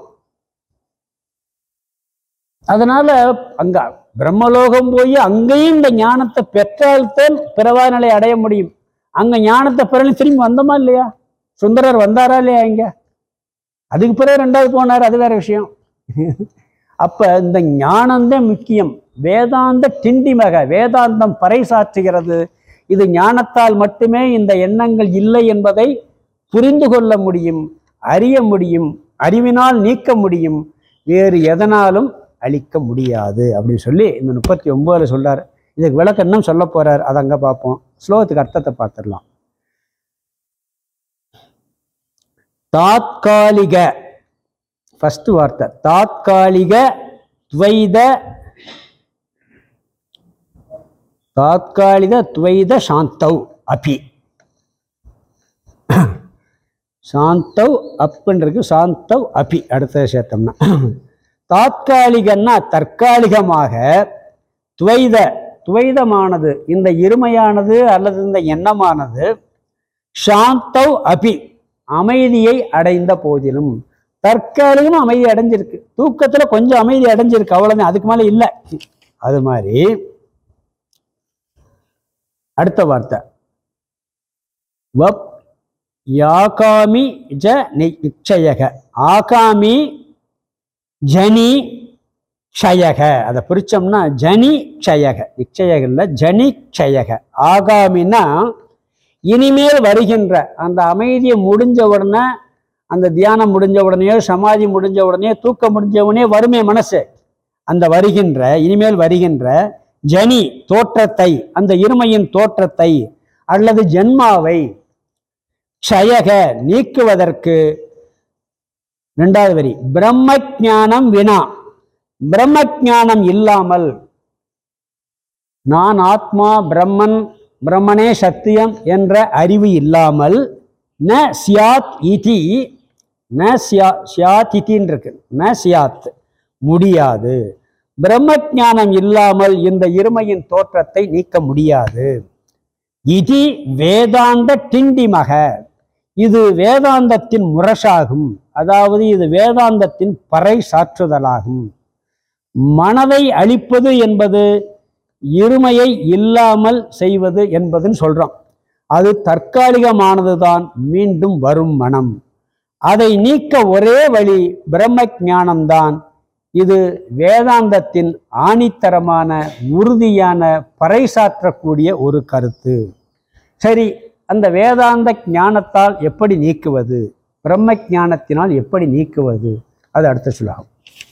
அதனால அங்க பிரம்மலோகம் போய் அங்கேயும் இந்த ஞானத்தை பெற்றால்தான் பிறவா நிலை அடைய முடியும் அங்க ஞானத்தை பிறகு திரும்பி வந்தோமா இல்லையா சுந்தரர் வந்தாரா இல்லையா இங்க அதுக்கு பிறகு ரெண்டாவது போனார் அது வேற விஷயம் அப்ப இந்த ஞானம்தான் முக்கியம் வேதாந்த திண்டிமக வேதாந்தம் பறைசாற்றுகிறது இது ஞானத்தால் மட்டுமே இந்த எண்ணங்கள் இல்லை என்பதை புரிந்து கொள்ள முடியும் அறிய முடியும் அறிவினால் நீக்க முடியும் வேறு எதனாலும் அழிக்க முடியாது அப்படின்னு சொல்லி இந்த முப்பத்தி ஒன்பதுல சொல்றாரு இதுக்கு விளக்கம் இன்னும் சொல்ல போறார் அதை அங்க பார்ப்போம் ஸ்லோகத்துக்கு அர்த்தத்தை பார்த்துடலாம் தாத்காலிக ஃபர்ஸ்ட் வார்த்தை தாத்காலிக துவைத தாத்காலிக துவைத சாந்தவ் அபி சாந்தவ் அப்புன்றது சாந்தவ் அபி அடுத்த சேர்த்தோம்னா தாத்காலிகன்னா தற்காலிகமாக துவைத துவைதமானது இந்த இருமையானது அல்லது இந்த எண்ணமானது சாந்தவ் அபி அமைதியை அடைந்த போதிலும் தற்காலிகமா அமைதி அடைஞ்சிருக்கு தூக்கத்துல கொஞ்சம் அமைதி அடைஞ்சிருக்கு அவ்வளவுதான் அதுக்கு மேல இல்லை அது மாதிரி அடுத்த வார்த்தை வப் யாகாமி ஜ நிச்சயக ஆகாமி ஜனி க்ஷயக அதை பிரிச்சோம்னா ஜனி க்ஷயக நிச்சயக இல்லை ஜனி க்ஷயக ஆகாமின்னா இனிமேல் வருகின்ற அந்த அமைதியை முடிஞ்ச உடனே அந்த தியானம் முடிஞ்ச உடனேயோ சமாதி முடிஞ்ச உடனே தூக்கம் முடிஞ்ச உடனே வருமே மனசு அந்த வருகின்ற இனிமேல் வருகின்ற ஜனி தோற்றத்தை அந்த இருமையின் தோற்றத்தை அல்லது ஜென்மாவை க்ஷயக நீக்குவதற்கு இரண்டாவது வரி பிரம்ம ஞானம் வினா பிரம்ம ஞானம் இல்லாமல் நான் ஆத்மா பிரம்மன் பிரம்மனே சத்தியம் என்ற அறிவு இல்லாமல் ந சியாத் இதி ந சியா சியாத் இத்தின்னு இருக்கு ந சியாத் முடியாது பிரம்ம ஞானம் இல்லாமல் இந்த இருமையின் தோற்றத்தை நீக்க முடியாது இது வேதாந்த டிண்டிமக இது வேதாந்தத்தின் முரசாகும் அதாவது இது வேதாந்தத்தின் பறை சாற்றுதலாகும் மனதை அழிப்பது என்பது இருமையை இல்லாமல் செய்வது என்பதுன்னு சொல்றோம் அது தற்காலிகமானதுதான் மீண்டும் வரும் மனம் அதை நீக்க ஒரே வழி பிரம்ம ஞானம்தான் இது வேதாந்தத்தின் ஆணித்தரமான உறுதியான பறைசாற்றக்கூடிய ஒரு கருத்து சரி அந்த வேதாந்த ஞானத்தால் எப்படி நீக்குவது பிரம்ம ஞானத்தினால் எப்படி நீக்குவது அது அடுத்த சொல்லாகும்